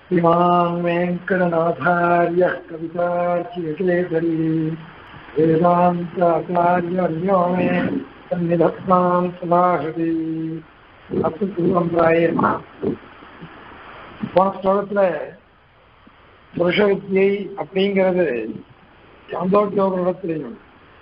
श्रीमान् वेङ्कटनाथार्यः कवितार्चिकेसरी वेदान्ताचार्यर्यो मे सन्निधत्तां सुभाषति அத்து திருவம்பாயே போன ஸ்லோகத்துல புருஷ வித்தியை அப்படிங்கிறது சாந்தோக்கியோகத்திலையும்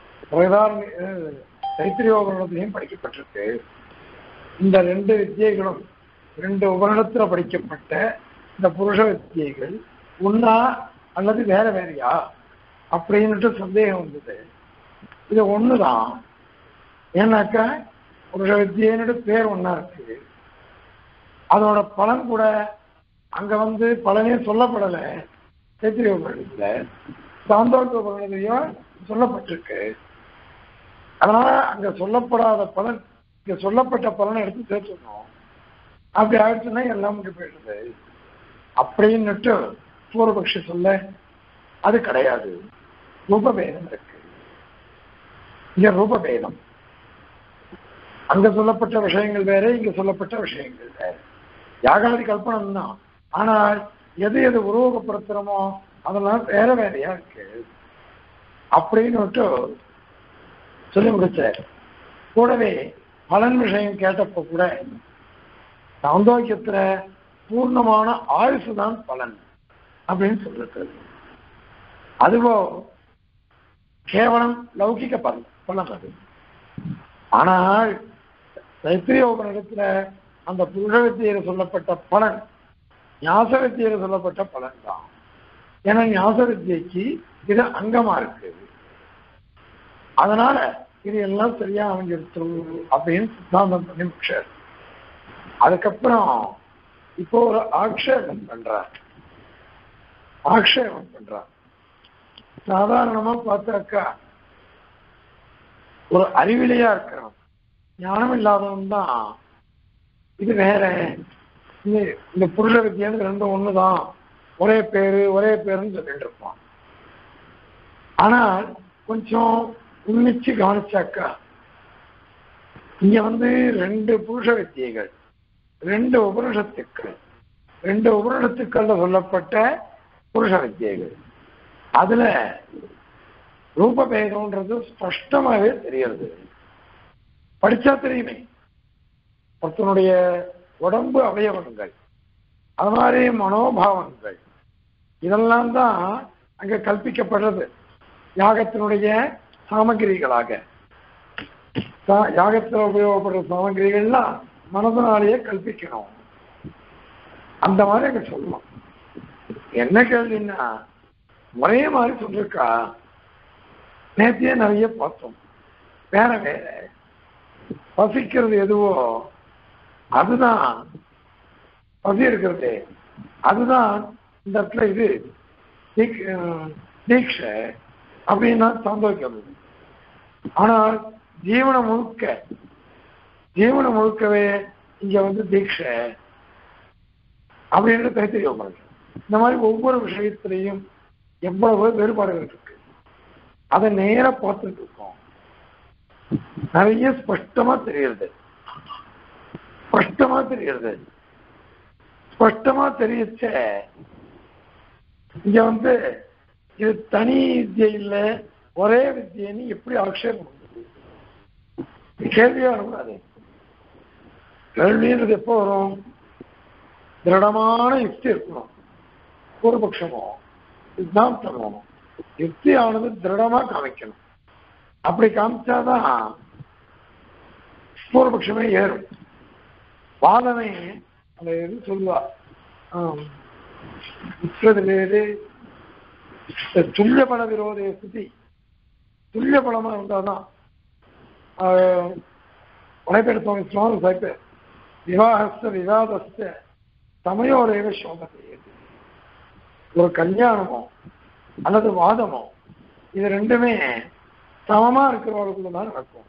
தைத்திரியோகத்திலையும் படிக்கப்பட்டிருக்கு இந்த ரெண்டு வித்தியைகளும் ரெண்டு உபகரணத்துல படிக்கப்பட்ட இந்த புருஷ வித்தியைகள் ஒன்னா அல்லது வேற வேறையா அப்படின்னுட்டு சந்தேகம் வந்தது இது ஒண்ணுதான் ஏன்னாக்கா புருஷ வித்தியனோட பேர் ஒன்னா இருக்கு அதோட பலன் கூட அங்க வந்து பலனே சொல்லப்படல தைத்திரிய உபகரணத்துல சாந்தோக்க உபகரணத்திலையும் சொல்லப்பட்டிருக்கு அதனால அங்க சொல்லப்படாத பலன் இங்க சொல்லப்பட்ட பலனை எடுத்து சேர்த்துக்கணும் அப்படி ஆயிடுச்சுன்னா எல்லாம் இங்க போயிடுது அப்படின்னுட்டு பூர்வபக்ஷி சொல்ல அது கிடையாது ரூபபேதம் இருக்கு இங்க ரூபபேதம் அங்க சொல்லப்பட்ட விஷயங்கள் வேற இங்க சொல்லப்பட்ட விஷயங்கள் வேற யாகாதி கல்பனம் தான் ஆனால் எது எது உருவகப்படுத்துறோமோ அதெல்லாம் வேற வேறையா இருக்கு அப்படின்னு சொல்லி முடிச்சார் கூடவே பலன் விஷயம் கேட்டப்ப கூட சௌந்தோக்கியத்துல பூர்ணமான ஆயுசு தான் பலன் அப்படின்னு சொல்லிருக்கு அதுவோ கேவலம் லௌகிக பலன் பலன் அது ஆனால் தைத்திரியோகத்துல அந்த புருஷ வித்தியில சொல்லப்பட்ட பலன் ஞாச வித்தியில சொல்லப்பட்ட பலன் தான் ஏன்னா ஞாச வித்தியைக்கு இது அங்கமா இருக்கு அதனால இது எல்லாம் சரியா அமைஞ்சிருச்சு அப்படின்னு சித்தாந்தம் பண்ணி முடிச்சார் அதுக்கப்புறம் இப்போ ஒரு ஆக்ஷேபம் பண்றார் ஆக்ஷேபம் பண்றார் சாதாரணமா பார்த்தாக்கா ஒரு அறிவிலையா இருக்கிறோம் ஞானம் இல்லாதவன் தான் இது வேற இந்த புருஷ வித்தியானது ரெண்டும் ஒண்ணுதான் ஒரே பேரு ஒரே பேருன்னு சொல்லிட்டு இருப்பான் ஆனால் கொஞ்சம் உன்னிச்சு கவனிச்சாக்கா இங்க வந்து ரெண்டு புருஷ வித்தியைகள் ரெண்டு உபனிஷத்துக்கள் ரெண்டு உபனிஷத்துக்கள்ல சொல்லப்பட்ட புருஷ வித்தியைகள் அதுல ரூபபேதம்ன்றது ஸ்பஷ்டமாவே தெரியறது படிச்சா தெரியுமே ஒருத்தனுடைய உடம்பு அவயவங்கள் அது மாதிரி மனோபாவங்கள் இதெல்லாம் தான் அங்க கல்பிக்கப்படுறது யாகத்தினுடைய சாமகிரிகளாக யாகத்தில் உபயோகப்படுற சாமகிரிகள்லாம் மனதனாலேயே கல்பிக்கணும் அந்த மாதிரி அங்க சொல்லணும் என்ன கேள்வின்னா ஒரே மாதிரி சொல்லிருக்கா நேத்தியே நிறைய பார்த்தோம் வேற வேற பசிக்கிறது எதுவோ அதுதான் பசி இருக்கிறது அதுதான் இந்த இடத்துல இது தீட்சை அப்படின்னா சந்தோஷம் ஆனால் ஜீவன முழுக்க ஜீவன முழுக்கவே இங்க வந்து தீட்சை அப்படின்னு தைத்திரியம் இந்த மாதிரி ஒவ்வொரு விஷயத்திலையும் எவ்வளவு வேறுபாடுகள் இருக்கு அதை நேர பார்த்துட்டு இருக்கோம் நிறைய ஸ்பஷ்டமா தெரியுது ஸ்பஷ்டமா தெரியுது ஸ்பஷ்டமா தெரியச்ச இங்க வந்து இது தனி வித்தியை இல்ல ஒரே வித்தியன்னு எப்படி ஆக்ஷேபம் கேள்வியா கூடாது கேள்வின்றது எப்போ வரும் திருடமான யுக்தி இருக்கணும் பூர்வபக்ஷமோ சித்தாந்தமோ யுக்தியானது திருடமா காமிக்கணும் அப்படி காமிச்சாதான் பூர்வபக்ஷமே ஏறும் வாதமே அந்த இது சொல்லுவா வேறு துல்லிய பல விரோத ஸ்திதி துல்லிய பலமா இருந்தாதான் உழைப்பெடுத்தவங்க சுவாமி சாய்ப்பு விவாகஸ்த விவாதஸ்த சமயோரேவ சோகத்தை ஒரு கல்யாணமோ அல்லது வாதமோ இது ரெண்டுமே சமமா இருக்கிறவர்களுக்குள்ள தான் நடக்கும்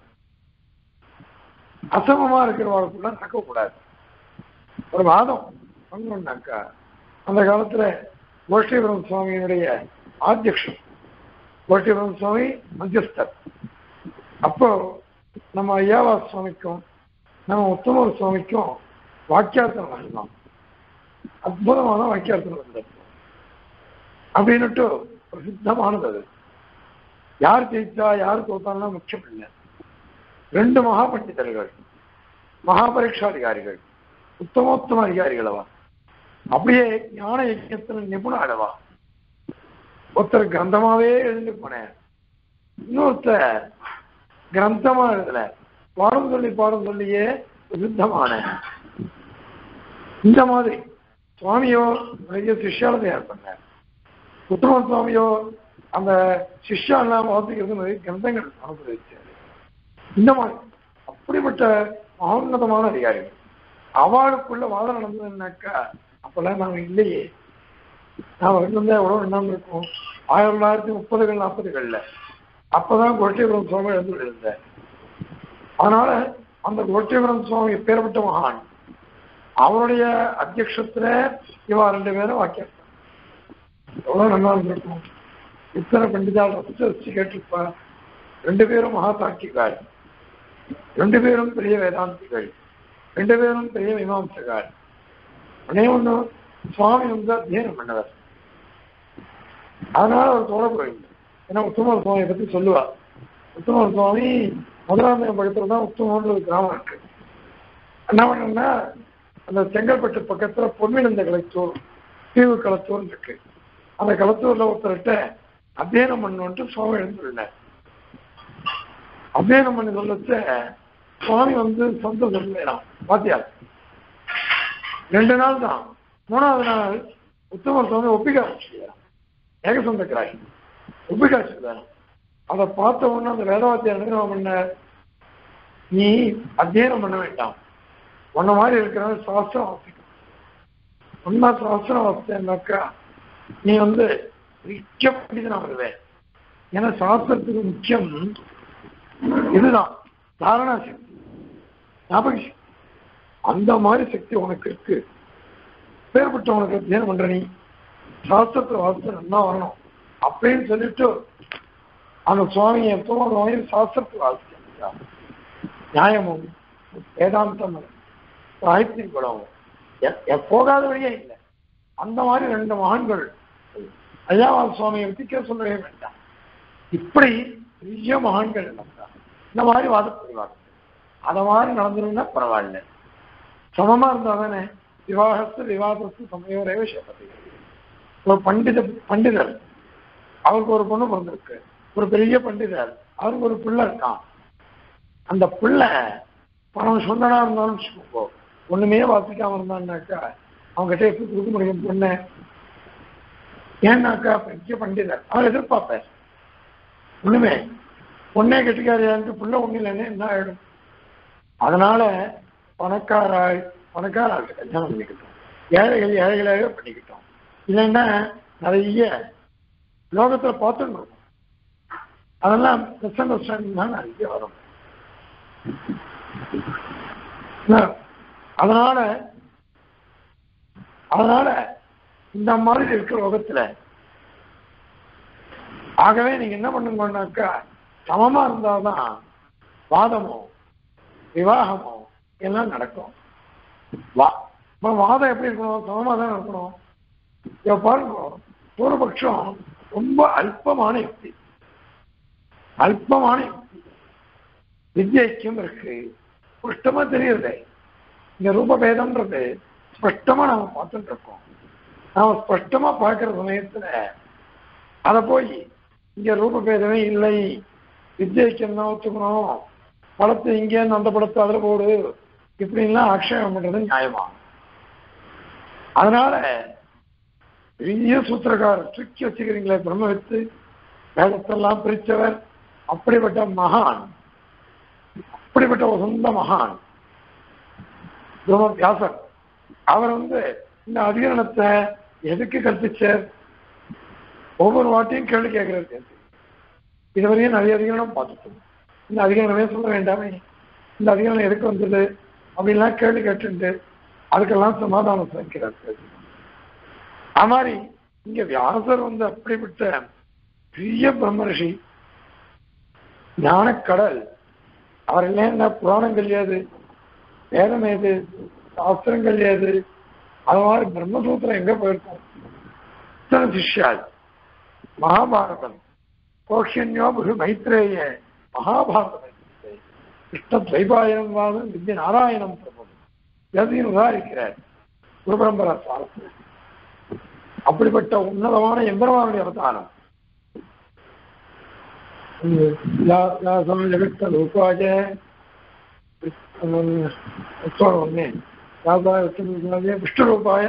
அசமமா இருக்கிறவர்களுக்குள்ள நடக்கக்கூடாது ஒரு வாதம் பண்ணோம்னாக்கா அந்த காலத்துல கோஷ்டிபுரம் சுவாமியினுடைய ஆத்தியக்ஷம் கோஷ்டிபுரம் சுவாமி மத்தியஸ்தர் அப்போ நம்ம ஐயாவா சுவாமிக்கும் நம்ம உத்தமர் சுவாமிக்கும் வாக்கியார்த்தம் வரலாம் அற்புதமான வாக்கியார்த்தம் வந்தார் அப்படின்னுட்டு பிரசித்தமானது அது யார் ஜெயிச்சா யார் தோத்தான்னா முக்கியம் இல்லை ரெண்டு மகா பண்டிதர்கள் மகா பரீட்சாதிகாரிகள் உத்தமோத்தம அதிகாரிகள் அவா அப்படியே ஞான யஜ்யத்துல நிபுண அளவா ஒருத்தர் கிரந்தமாவே எழுந்து போனேன் இன்னொருத்தர் கிரந்தமா எழுதல பாடம் சொல்லி பாடம் சொல்லியே பிரசித்தமான இந்த மாதிரி சுவாமியோ நிறைய சிஷ்யால தயார் பண்ணார் உத்தம சுவாமியோ அந்த சிஷ்யாலாம் வாசிக்கிறது நிறைய கிரந்தங்கள் அனுபவிச்சார் இந்த மாதிரி அப்படிப்பட்ட மகோன்னதமான அதிகாரிகள் அவளுக்குள்ள வாதம் நடந்ததுன்னாக்கா அப்பெல்லாம் நாம இல்லையே நாம இருந்தா எவ்வளவு எண்ணம் இருக்கும் ஆயிரத்தி தொள்ளாயிரத்தி முப்பதுகள் நாற்பதுகள்ல அப்பதான் கோட்டைபுரம் சுவாமி எழுந்து இருந்தார் அதனால அந்த கோட்டைபுரம் சுவாமி பேர்பட்ட மகான் அவருடைய அத்தியட்சத்துல இவா ரெண்டு பேரும் வாக்கியம் எவ்வளவு நல்லா இருந்திருக்கும் இத்தனை பண்டிதால் ரசிச்சு ரசிச்சு கேட்டிருப்பா ரெண்டு பேரும் மகா சாட்சிகார் ரெண்டு பேரும் பெரிய வேதாந்திகள் ரெண்டு பேரும் பெரிய மீமாம்சகார் ஒன்னே ஒண்ணு சுவாமி வந்து அத்தியனம் பண்ணவர் அதனால அவர் தொடர்பு வேண்டும் ஏன்னா உத்தமர் சுவாமியை பத்தி சொல்லுவா உத்தமர் சுவாமி மதுராந்தகம் பக்கத்துல தான் உத்தமன்ற ஒரு கிராமம் இருக்கு என்ன பண்ணா அந்த செங்கல்பட்டு பக்கத்துல பொன்னிழந்த கலைத்தூர் தீவு களத்தூர் இருக்கு அந்த களத்தூர்ல ஒருத்தர்கிட்ட அத்தியனம் பண்ணுன்ட்டு சுவாமி எழுந்துள்ளார் அத்தியனம் பண்ணி சொல்லச்ச சுவாமி வந்து சொந்த சொல்லலாம் பாத்தியா ரெண்டு நாள் தான் மூணாவது நாள் உத்தமர் சுவாமி ஒப்பிக்காட்சி ஏக சொந்தக்கிறாய் ஒப்பிக்காட்சி தான் அதை பார்த்த உடனே அந்த வேதவாத்தியம் என்ன பண்ண நீ அத்தியனம் பண்ண வேண்டாம் உன்ன மாதிரி இருக்கிறவங்க சாஸ்திரம் வாசிக்கும் உண்மை சாஸ்திரம் வாசித்தேன்னாக்கா நீ வந்து முக்கிய பண்டிதனா வருவேன் ஏன்னா சாஸ்திரத்துக்கு முக்கியம் இதுதான் தாரணா சக்தி ஞாபக சக்தி அந்த மாதிரி சக்தி உனக்கு இருக்கு பேர்பட்ட உனக்கு அத்தியனம் பண்ற நீ சாஸ்திரத்தை வாசித்து நல்லா வரணும் அப்படின்னு சொல்லிட்டு அந்த சுவாமியை எப்போ சுவாமி சாஸ்திரத்தை வாசிக்க நியாயமும் வேதாந்தமும் சாகித்ய குணமும் போகாத வழியே இல்லை அந்த மாதிரி ரெண்டு மகான்கள் ஐயாவால் சுவாமியை பற்றி சொல்லவே வேண்டாம் இப்படி பெரிய மகான்கள் நடந்தாங்க இந்த மாதிரி வாதப்படுவாங்க அத மாதிரி நடந்துருந்தா பரவாயில்ல சமமா இருந்தா தானே விவாகத்து விவாதத்து சமயோரே விஷயப்பட்டு ஒரு பண்டித பண்டிதர் அவருக்கு ஒரு பொண்ணு பிறந்திருக்கு ஒரு பெரிய பண்டிதர் அவருக்கு ஒரு பிள்ளை இருக்கான் அந்த பிள்ளை பணம் சொந்தனா இருந்தாலும் வச்சுக்கோங்க ஒண்ணுமே வாசிக்காம இருந்தான்னாக்கா அவங்க கிட்ட எப்படி கொடுக்க முடியும் பொண்ணு ஏன்னாக்கா பெரிய பண்டிதர் அவர் எதிர்பார்ப்பார் ஒண்ணுமே பொண்ணே கெட்டிக்காரியான்ட்டு புள்ள ஒண்ணு இல்லைன்னு என்ன ஆயிடும் அதனால பணக்காராய் பணக்காராள் கல்யாணம் பண்ணிக்கிட்டோம் ஏழைகள் ஏழைகளாகவே பண்ணிக்கிட்டோம் இல்லைன்னா நிறைய லோகத்துல பார்த்துட்டு இருக்கோம் அதெல்லாம் மிஸ் அண்டர்ஸ்டாண்டிங் தான் நிறைய வரும் அதனால அதனால இந்த மாதிரி இருக்கிற லோகத்துல ஆகவே நீங்க என்ன பண்ணுங்கன்னாக்கா சமமா இருந்தாதான் வாதமோ விவாகமோ எல்லாம் நடக்கும் வா வாதம் எப்படி இருக்கணும் சமமா தான் இருக்கணும் இப்ப பாருங்க பூர்வபக்ஷம் ரொம்ப அல்பமான யுக்தி அல்பமான யுக்தி வித்யைக்கும் இருக்கு ஸ்பஷ்டமா தெரியுது இந்த ரூபபேதம்ன்றது ஸ்பஷ்டமா நாம பார்த்துட்டு இருக்கோம் நாம ஸ்பஷ்டமா பார்க்கிற சமயத்துல அத போய் இங்க ரூபபேதமே இல்லை வித்யைக்கம் தான் ஒத்துக்கணும் படத்தை இங்கே அந்த படத்தை அதுல போடு இப்படின்லாம் ஆக்ஷேபம் பண்றது நியாயமா அதனால பெரிய சூத்திரக்காரர் தூக்கி வச்சுக்கிறீங்களே பிரம்ம வித்து வேதத்தெல்லாம் பிரித்தவர் அப்படிப்பட்ட மகான் அப்படிப்பட்ட ஒரு சொந்த மகான் பிரம்ம வியாசர் அவர் வந்து இந்த அதிகரணத்தை எதுக்கு கற்பிச்சார் ஒவ்வொரு வாட்டியும் கேள்வி கேட்கிறார் இதுவரையும் நிறைய அதிகாரம் பார்த்துட்டோம் இந்த அதிகாரமே சொல்ல வேண்டாமே இந்த அதிகாரம் எதுக்கு வந்தது அப்படின்லாம் கேள்வி கேட்டுட்டு அதுக்கெல்லாம் சமாதானம் சேர்க்கிறார் அது மாதிரி இங்க வியாசர் வந்து அப்படிப்பட்ட பெரிய பிரம்மரிஷி ஞானக்கடல் அவர் என்ன புராணங்கள் ஏது வேதம் ஏது சாஸ்திரங்கள் ஏது அது மாதிரி பிரம்மசூத்திரம் எங்க போயிருக்கோம் இத்தனை சிஷ்யாள் மகாபாரதம் கோஷன்யோ புது மைத்ரேய மகாபாரதம் கிருஷ்ண துவைபாயனம் வாதம் வித்ய நாராயணம் பிரபு எதையும் உதாரிக்கிறார் குருபரம்பரா சாரத்தில் அப்படிப்பட்ட உன்னதமான எம்பெருமானுடைய அவதாரம் ஜெகத்த லோகாஜ ஒன்னே யாதாய விஷ்ணுரூபாய விஷ்ணுரூபாய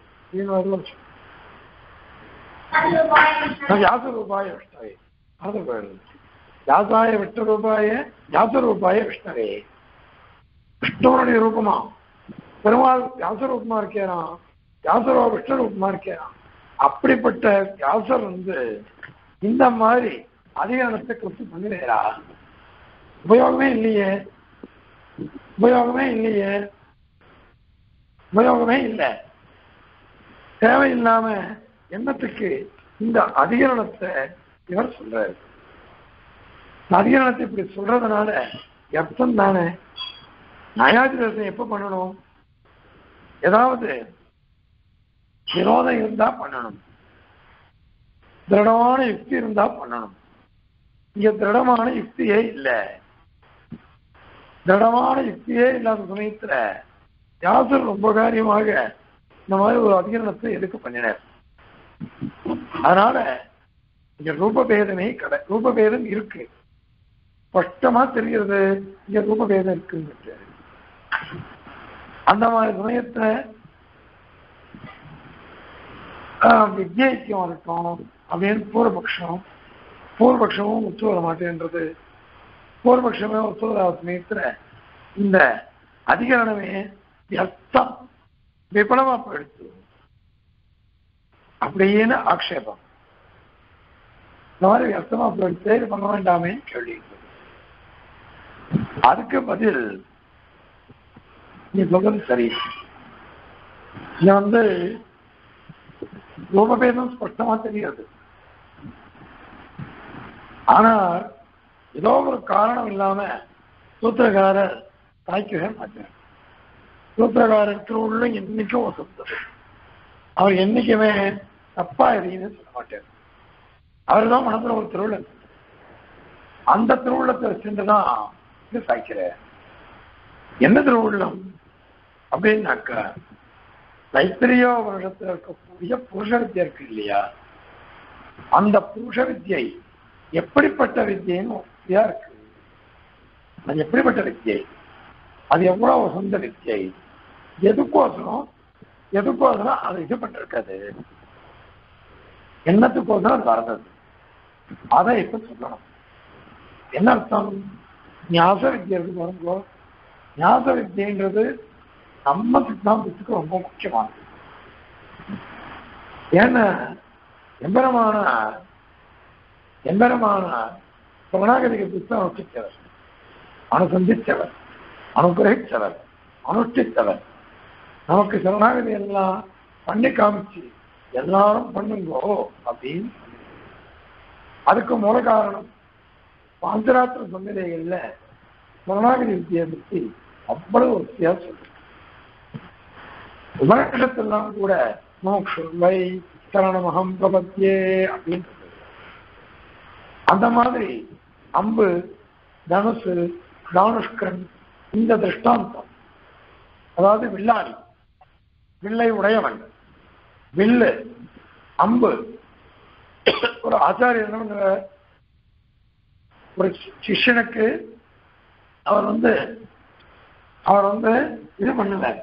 யாசரூபாய விஷ்ணவே அது போயிடுது யாசாய விஷ்ணுரூபாய யாசரூபாய விஷ்ணவே விஷ்ணுவனுடைய ரூபமா பெருமாள் வியாசரூபமா இருக்கேனா வியாசரோ விஷ்ணு ரூபமா இருக்கேனா அப்படிப்பட்ட வியாசர் வந்து இந்த மாதிரி அதிகாரத்தை குறித்து பண்ணுறா உபயோகமே இல்லையே உபயோகமே இல்லையே உபயோகமே இல்லை தேவையில்லாம எண்ணத்துக்கு இந்த அதிகரணத்தை இவர் சொல்றாரு அதிகரணத்தை இப்படி சொல்றதுனால அர்த்தம் தானே நியாயாதிரத்தை எப்ப பண்ணணும் ஏதாவது விரோதம் இருந்தா பண்ணணும் திருடமான யுக்தி இருந்தா பண்ணணும் இங்க திருடமான யுக்தியே இல்லை திருடமான யுக்தியே இல்லாத சமயத்துல யாசர் ரொம்ப காரியமாக இந்த மாதிரி ஒரு அதிகரணத்தை எதுக்கு பண்ணினார் அதனால இங்க ரூபபேதமே கடை ரூபபேதம் இருக்கு ஸ்பஷ்டமா தெரிகிறது இங்க ரூபபேதம் இருக்குன்னு அந்த மாதிரி சமயத்துல வித்யைக்கியம் இருக்கட்டும் அப்படின்னு பூர்வபக்ஷம் பூர்வபக்ஷமும் ஒத்து வர மாட்டேன்றது பூர்வபக்ஷமே ஒத்து வராத சமயத்துல இந்த அதிகரணமே வியர்த்தம் விபலமா போயிடுச்சு அப்படின்னு ஆக்ஷேபம் இந்த மாதிரி வியர்த்தமா போயிடுச்சு இது பண்ண வேண்டாமே கேள்வி அதுக்கு பதில் நீ சொல்றது சரி இங்க வந்து ரூபபேதம் ஸ்பஷ்டமா தெரியாது ஆனா ஏதோ ஒரு காரணம் இல்லாம சூத்திரகாரர் தாய்க்கவே மாட்டார் சூத்திரகாரர் திருவுள்ள என்னைக்கும் வசந்தது அவர் என்னைக்குமே தப்பா எதையுமே சொல்ல மாட்டார் அவர் தான் மனசுல ஒரு திருவிழா அந்த திருவுள்ளத்தை வச்சுட்டுதான் இது சாய்க்கிறார் என்ன திருவுள்ளம் அப்படின்னாக்கா தைத்திரியோ வருஷத்துல இருக்கக்கூடிய புருஷ வித்யா இருக்கு இல்லையா அந்த புருஷ வித்யை எப்படிப்பட்ட வித்தியன்னு வித்தியா இருக்கு அது எப்படிப்பட்ட வித்தியை அது எவ்வளவு சொந்த வித்தியை எதுக்கோசரம் எதுக்கோசரம் அது இது பண்ணிருக்காது என்னத்துக்கோசரம் அது வர்றது அதை இப்ப சொல்லணும் என்ன அர்த்தம் ஞாச வித்தியை இருக்கு பாருங்க ஞாச வித்தியன்றது நம்ம சித்தாந்தத்துக்கு ரொம்ப முக்கியமானது ஏன்னா எம்பரமான எம்பரமான சரணாகதிக புத்தகம் வச்சிருச்சவர் அனுசந்திச்சவர் அனுகிரகிச்சவர் அனுஷ்டித்தவர் நமக்கு சரணாகதி எல்லாம் பண்ணி காமிச்சு எல்லாரும் பண்ணுங்கோ அப்படின்னு அதுக்கு மூல காரணம் பாஞ்சராத்திர சந்திரைகள்ல சரணாகதி வித்தியை பற்றி அவ்வளவு ஒரு வித்தியாசம் உபநிஷத்தெல்லாம் கூட மோக்ஷை சரணமகம் பிரபத்தியே அப்படின்னு அந்த மாதிரி அம்பு தனுசு தானுஷ்கன் இந்த திருஷ்டாந்தம் அதாவது வில்லாளி வில்லை உடையவன் வில்லு அம்பு ஒரு ஆச்சாரியர் என்ன ஒரு சிஷ்யனுக்கு அவர் வந்து அவர் வந்து இது பண்ணுவார்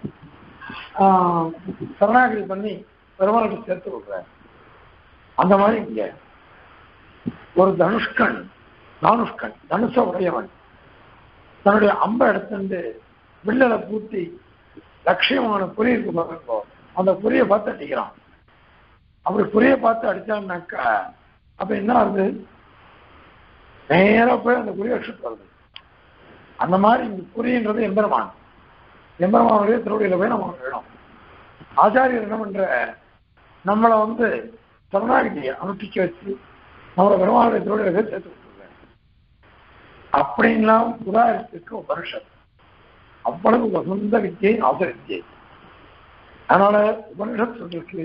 சரணாகதி பண்ணி பெருமாளுக்கு சேர்த்து விடுறார் அந்த மாதிரி இங்க ஒரு தனுஷ்கன் தானுஷ்கன் தனுஷ உடையவன் தன்னுடைய அம்பை எடுத்துட்டு வில்லலை பூத்தி லட்சியமான குறி இருக்கு பாருங்கோ அந்த குறியை பார்த்து அடிக்கிறான் அப்படி குறியை பார்த்து அடிச்சான்னாக்கா அப்ப என்ன ஆகுது நேரா போய் அந்த குறி அடிச்சுட்டு வருது அந்த மாதிரி இந்த குறின்றது எம்பெருமான் எம்பெருமானுடைய திருவடியில போய் நம்ம வேணும் ஆச்சாரியர் என்ன பண்ற நம்மளை வந்து சரணாகிதியை அனுஷ்டிக்க வச்சு நம்மளை பெருமாளுடைய திருவடியில போய் சேர்த்து விட்டுருங்க அப்படின்லாம் உதாரணத்துக்கு உபனிஷத் அவ்வளவு வசந்த வித்தியை ஆச வித்தியை அதனால உபனிஷத் சொல்லிருக்கு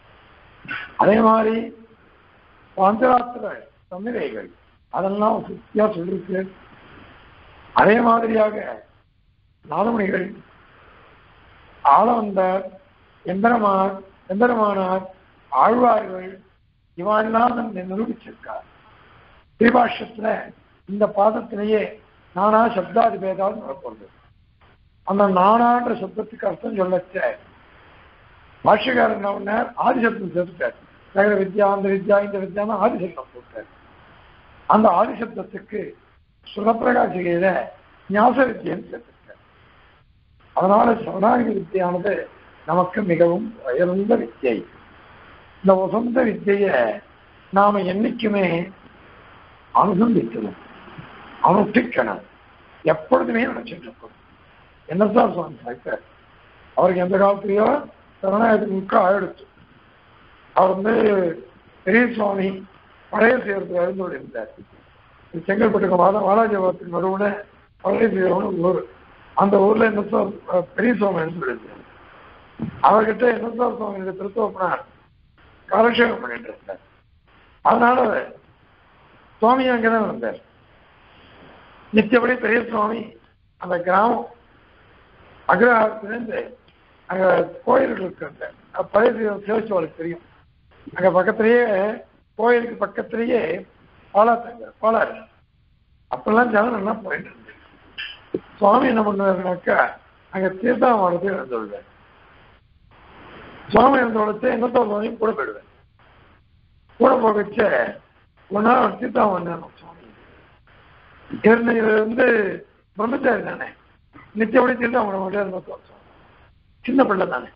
அதே மாதிரி பாஞ்சராத்திர சமிதைகள் அதெல்லாம் சுத்தியா சொல்லிருக்கு அதே மாதிரியாக நாதமணிகள் ஆளவந்தார் எம்பெருமார் எம்பெருமானார் ஆழ்வார்கள் இவெல்லாம் நிரூபிச்சிருக்கார் ஸ்ரீபாஷ்யத்துல இந்த பாதத்திலேயே நானா சப்தாதி பேதால் நடப்பது அந்த நானான்ற சப்தத்துக்கு அர்த்தம் சொல்லச்ச பாஷ்யக்காரன் என்ன பண்ணார் ஆதிசப்தம் சேர்த்துட்டார் சகல வித்யா அந்த வித்யா இந்த வித்யான்னு ஆதிசப்தம் போட்டார் அந்த ஆதிசப்தத்துக்கு சுரப்பிரகாசிகையில ஞாச வித்தியன்னு சேர்த்துட்டார் அதனால சரணாகி வித்தியானது நமக்கு மிகவும் உயர்ந்த வித்தியை இந்த உசந்த வித்திய நாம என்னைக்குமே அனுசந்திக்கணும் அனுஷ்டிக்கணும் எப்பொழுதுமே நினைச்சிட்டு இருக்கணும் என்னதான் சுவாமி சாய்ப்பார் அவருக்கு எந்த காலத்திலயோ சரணாயத்துக்கு முக்க ஆயிடுச்சு அவர் வந்து பெரிய சுவாமி பழைய செய்யறதுக்கு எழுந்தோடு இருந்தார் செங்கல்பட்டுக்கு வாழ வாலாஜபாத்துக்கு நடுவுல பழைய செய்யறவனு ஊர் அந்த ஊர்ல என்ன சார் பெரிய சுவாமி எழுந்து இருந்தார் அவர்கிட்ட என்ன சார் சுவாமி திருத்தோப்பனார் காலக்ஷேபம் பண்ணிட்டு இருந்தார் அதனால சுவாமி அங்கதான் வந்தார் நித்தியபடி பெரிய சுவாமி அந்த கிராமம் அக்ரஹாரத்திலிருந்து அங்க கோயில்கள் இருக்கு அந்த பழைய சிவச்சுவாளுக்கு தெரியும் அங்க பக்கத்திலேயே கோயிலுக்கு பக்கத்திலேயே பாலாத்தங்க பாலாறு அப்பெல்லாம் ஜனம் நல்லா போயிட்டு இருந்தது சுவாமி என்ன பண்ணாருனாக்கா அங்க தீர்த்தாமானத்தை இழந்துள்ளார் சுவாமி இருந்தோடச்சு என்னத்தோ சுவாமியும் கூட போயிடுவேன் கூட போகச்ச ஒரு நாள் தீர்த்தம் வந்தேன் சுவாமி இவர் வந்து பிரம்மச்சாரி தானே நித்தியபடி தீர்த்தம் பண்ண மாட்டேன் இருந்தோம் சின்ன பிள்ளை தானே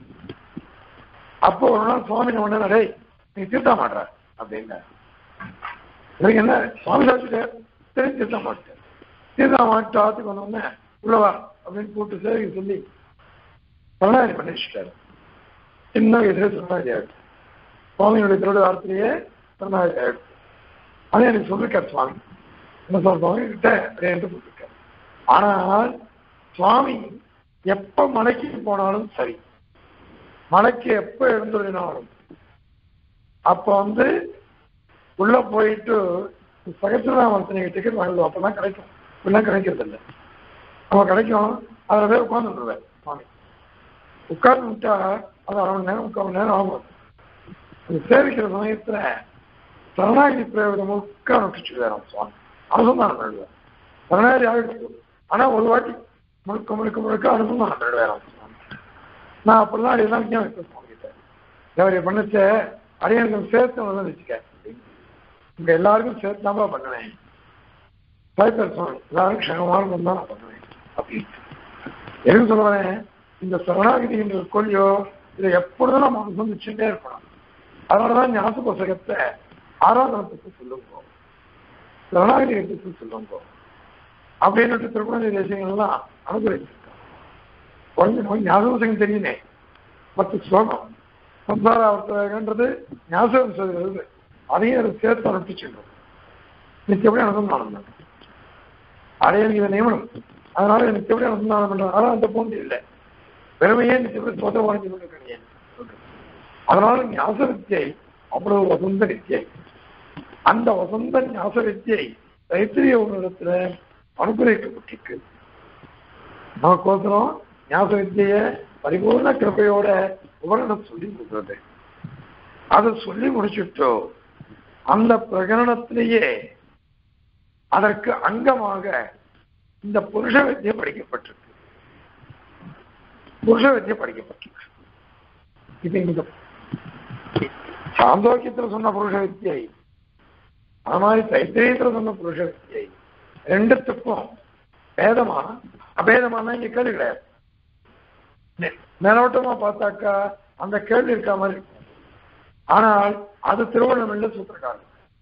அப்போ ஒரு நாள் சுவாமி என்ன பண்ண டேய் நீ தீர்த்தா மாட்ற அப்படின்னா எனக்கு என்ன சுவாமி சாப்பிட்டு தெரிஞ்சு தீர்த்தா மாட்டேன் தீர்த்தா மாட்டு ஆத்துக்கு வந்தோடனே உள்ளவா அப்படின்னு கூப்பிட்டு சேவை சொல்லி சரணாகி பண்ணி வச்சுட்டாரு சின்ன வயசுல சரணாகி ஆயிடுச்சு சுவாமியுடைய திருட வார்த்தையே சரணாகி ஆயிடுச்சு அதே எனக்கு சொல்லிருக்கார் சுவாமி என்ன சொல்ற சுவாமி கிட்ட அப்படின்ட்டு சொல்லிருக்காரு ஆனால் சுவாமி எப்ப மலைக்கு போனாலும் சரி மலைக்கு எப்ப எழுந்துள்ளினாலும் அப்ப வந்து உள்ள போயிட்டு சகசிரநாமத்தினை டிக்கெட் வாங்கிடுவோம் அப்பதான் கிடைக்கும் இப்பெல்லாம் கிடைக்கிறது இல்லை நம்ம கிடைக்கும் அதுல போய் உட்காந்துருவேன் சுவாமி உட்கார்ந்து விட்டா அது அரை மணி நேரம் முக்கால் மணி நேரம் ஆகும் அது சேவிக்கிற சமயத்துல சரணாகி பிரயோகம் முக்க நொட்டிச்சு வேணும் சுவாமி அனுசந்தானம் பண்ணுவேன் சரணாகி ஆகிடுச்சு ஆனா ஒரு வாட்டி முழுக்க முழுக்க முழுக்க அனுசந்தானம் பண்ணுவேன் சுவாமி நான் அப்படிலாம் அடியெல்லாம் விஞ்ஞான வைப்பேன் சுவாமி கிட்ட தேவரை பண்ணுச்ச அடியனுக்கு சேர்த்து வந்து வச்சுக்க இங்க எல்லாருக்கும் சேர்த்து தான் பண்ணுவேன் சாய்ப்பர் சுவாமி எல்லாரும் க்ஷமமான தான் நான் பண்ணுவேன் அப்படின்னு எதுக்கு சொல்றேன் இந்த சரணாகிதின்ற கொள்ளியோ இதை எப்பொழுதும் நம்ம அனுசந்திச்சுட்டே இருக்கணும் அதனாலதான் ஞாபக புசகத்தை ஆராதனத்துக்கு சொல்லுங்க சரணாகிதி எடுத்துக்கு சொல்லுங்க அப்படின்னு திருக்குறள் தேசியங்கள்லாம் அனுகிரகிச்சிருக்காங்க கொஞ்சம் கொஞ்சம் ஞாபக புசகம் தெரியுமே பத்து ஸ்லோகம் சம்சாராவர்த்தகன்றது ஞாபகம் சொல்கிறது அதையும் அதை சேர்த்து அனுப்பிச்சிடும் நிச்சயப்படி அனுசந்தானம் பண்ணணும் அதே எனக்கு இதை நியமனம் அதனால எனக்கு எப்படி அனுசந்தானம் பண்றேன் ஆனால் அந்த போன்று இல்லை பெருமையே நிச்சயப்படி சோதனை கிடையாது அதனால ஞாச வித்தியை அவ்வளவு வசந்த வித்தியை அந்த வசந்த ஞாச வித்தியை தைத்திரிய உணவத்துல அனுகிரகிக்கப்பட்டிருக்கு நமக்கோசரம் ஞாச வித்திய பரிபூர்ண கிருப்பையோட உபகரணம் சொல்லி கொடுக்குறது அதை சொல்லி முடிச்சுட்டோ அந்த பிரகரணத்திலேயே அதற்கு அங்கமாக இந்த புருஷ வித்தியை படிக்கப்பட்டிருக்கு புருஷ வித்தியை படிக்கப்பட்டிருக்கு இது இந்த சாந்தோக்கியத்தில் சொன்ன புருஷ வித்தியை அது மாதிரி தைத்திரியத்தில் சொன்ன புருஷ வித்தியை ரெண்டுத்துக்கும் பேதமா அபேதமான இங்க கேள்வி கிடையாது மேலோட்டமா பார்த்தாக்கா அந்த கேள்வி இருக்க மாதிரி இருக்கும் ஆனால் அது திருவண்ணாமலையில சூத்திரக்காரர்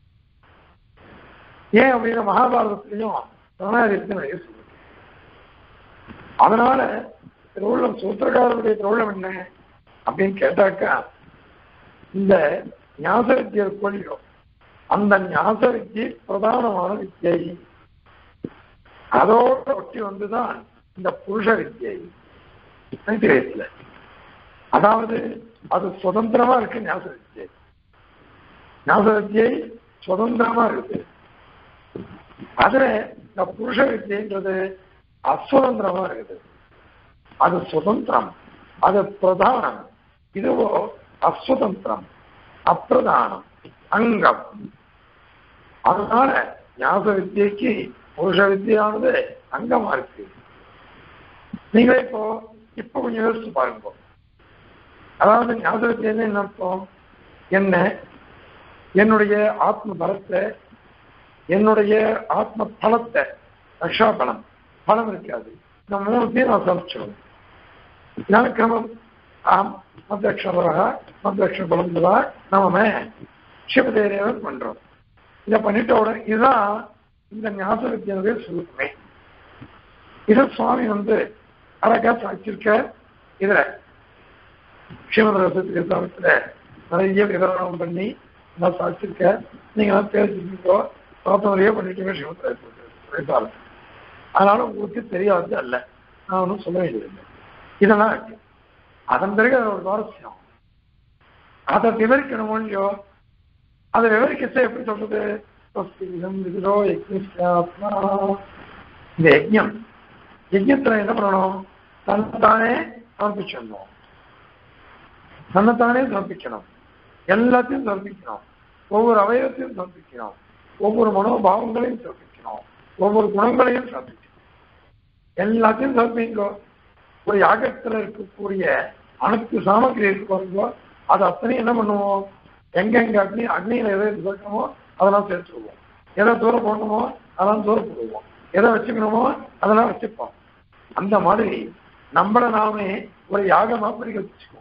ஏன் அப்படின்னா மகாபாரதத்திலையும் சரணாதிரத்தின் நிறைய சொல்லுது அதனால திருவள்ளம் சூத்திரக்காரருடைய திருவள்ளம் என்ன அப்படின்னு கேட்டாக்கா இந்த ஞாச வித்தியை கொள்கிறோம் அந்த ஞாச வித்தியை பிரதானமான வித்தியை அதோட ஒட்டி வந்துதான் இந்த புருஷ வித்தியை தைத்திரியத்தில் அதாவது அது சுதந்திரமா இருக்கு ஞாபக வித்தியை ஞாபக வித்தியை சுதந்திரமா இருக்கு அதுல இந்த புருஷ வித்தியன்றது அசுதந்திரமா இருக்குது அது சுதந்திரம் அது பிரதானம் இதுவோ அசுதந்திரம் அப்பிரதானம் அங்கம் அதனால ஞாபக வித்தியைக்கு புருஷ வித்தியானது அங்கமா இருக்கு நீங்களே இப்போ இப்போ கொஞ்சம் யோசிச்சு பாருங்க அதாவது ஞாபக வித்தியன்னு என்ன அர்த்தம் என்ன என்னுடைய ஆத்ம பலத்தை என்னுடைய ஆத்ம பலத்தை ரக்ஷா பலம் பலம் இருக்காது இந்த மூணுத்தையும் நான் சமைச்சிடும் ஞானக்கிரமம் ஆம் மத்தியக்ஷரா மத்தியக்ஷர பலந்ததா நாம சிவதேரேவன் பண்றோம் இதை பண்ணிட்ட உடனே இதுதான் இந்த ஞாபக வித்தியானுடைய சுருக்கமே இதை சுவாமி வந்து அழகா சாட்சிருக்க இதுல ஸ்ரீமதரசத்துல நிறைய விவரணம் பண்ணி நான் சாட்சிருக்க நீங்க எல்லாம் பேசிருக்கீங்களோ பிரார்த்தனையே பண்ணிட்டீங்க ஸ்ரீமதரச அதனால உங்களுக்கு தெரியாது அல்ல நான் ஒன்றும் சொல்ல வேண்டியதில்லை இதெல்லாம் இருக்கு அதன் பிறகு அது ஒரு சுவாரஸ்யம் அதை விவரிக்கணும் இல்லையோ அதை விவரிக்கத்தை எப்படி சொல்றது ஸ்வஸ்திகம் விதுரோ யஜ்ஞாத்மா இந்த யஜ்ஞம் யஜ்ஞத்துல என்ன பண்ணணும் தன்னைத்தானே சமர்ப்பிச்சிடணும் தன்னைத்தானே சமர்ப்பிக்கணும் எல்லாத்தையும் சமர்ப்பிக்கணும் ஒவ்வொரு அவயவத்தையும் சமர்ப்பிக்கணும் ஒவ்வொரு மனோபாவங்களையும் சமர்ப்பிக்கணும் ஒவ்வொரு குணங்களையும் சமர்ப்பிக்கணும் எல்லாத்தையும் சமர்ப்பிங்கோ ஒரு யாகத்துல இருக்கக்கூடிய அனைத்து சாமக்கிரி இருக்கோ அது அத்தனையும் என்ன பண்ணுவோம் எங்கெங்க அக்னி அக்னியில எதை சேர்க்கணுமோ அதெல்லாம் சேர்த்துருவோம் எதை தூரம் போடணுமோ அதெல்லாம் தூரம் போடுவோம் எதை வச்சுக்கணுமோ அதெல்லாம் வச்சுப்போம் அந்த மாதிரி நம்மள நாமே ஒரு யாகமா பரிகல்பிச்சுக்குவோம்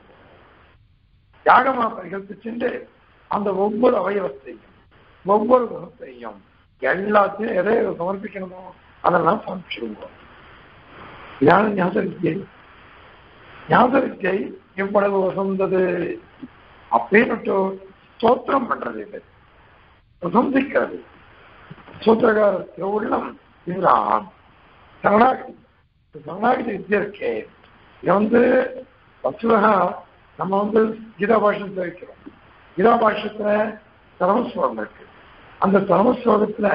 யாகமா பரிகல்பிச்சுட்டு அந்த ஒவ்வொரு அவயவத்தையும் ஒவ்வொரு குணத்தையும் எல்லாத்தையும் எதை சமர்ப்பிக்கணுமோ அதெல்லாம் சமர்ப்பிச்சிருவோம் இதான ஞாபக வித்தியை ஞாபக வித்தியை எவ்வளவு வசந்தது அப்படின்னு ஸ்தோத்திரம் பண்றது இது பிரசந்திக்கிறது சூத்திரகாரத்திய உள்ளம் இதுதான் சரணாகதி சரணாகதி வித்தியை இருக்கே இது வந்து வசுதகா நம்ம வந்து கீதா பாஷத்துல வைக்கிறோம் கீதா பாஷத்துல சரமஸ்லோகம் இருக்கு அந்த சரமஸ்லோகத்துல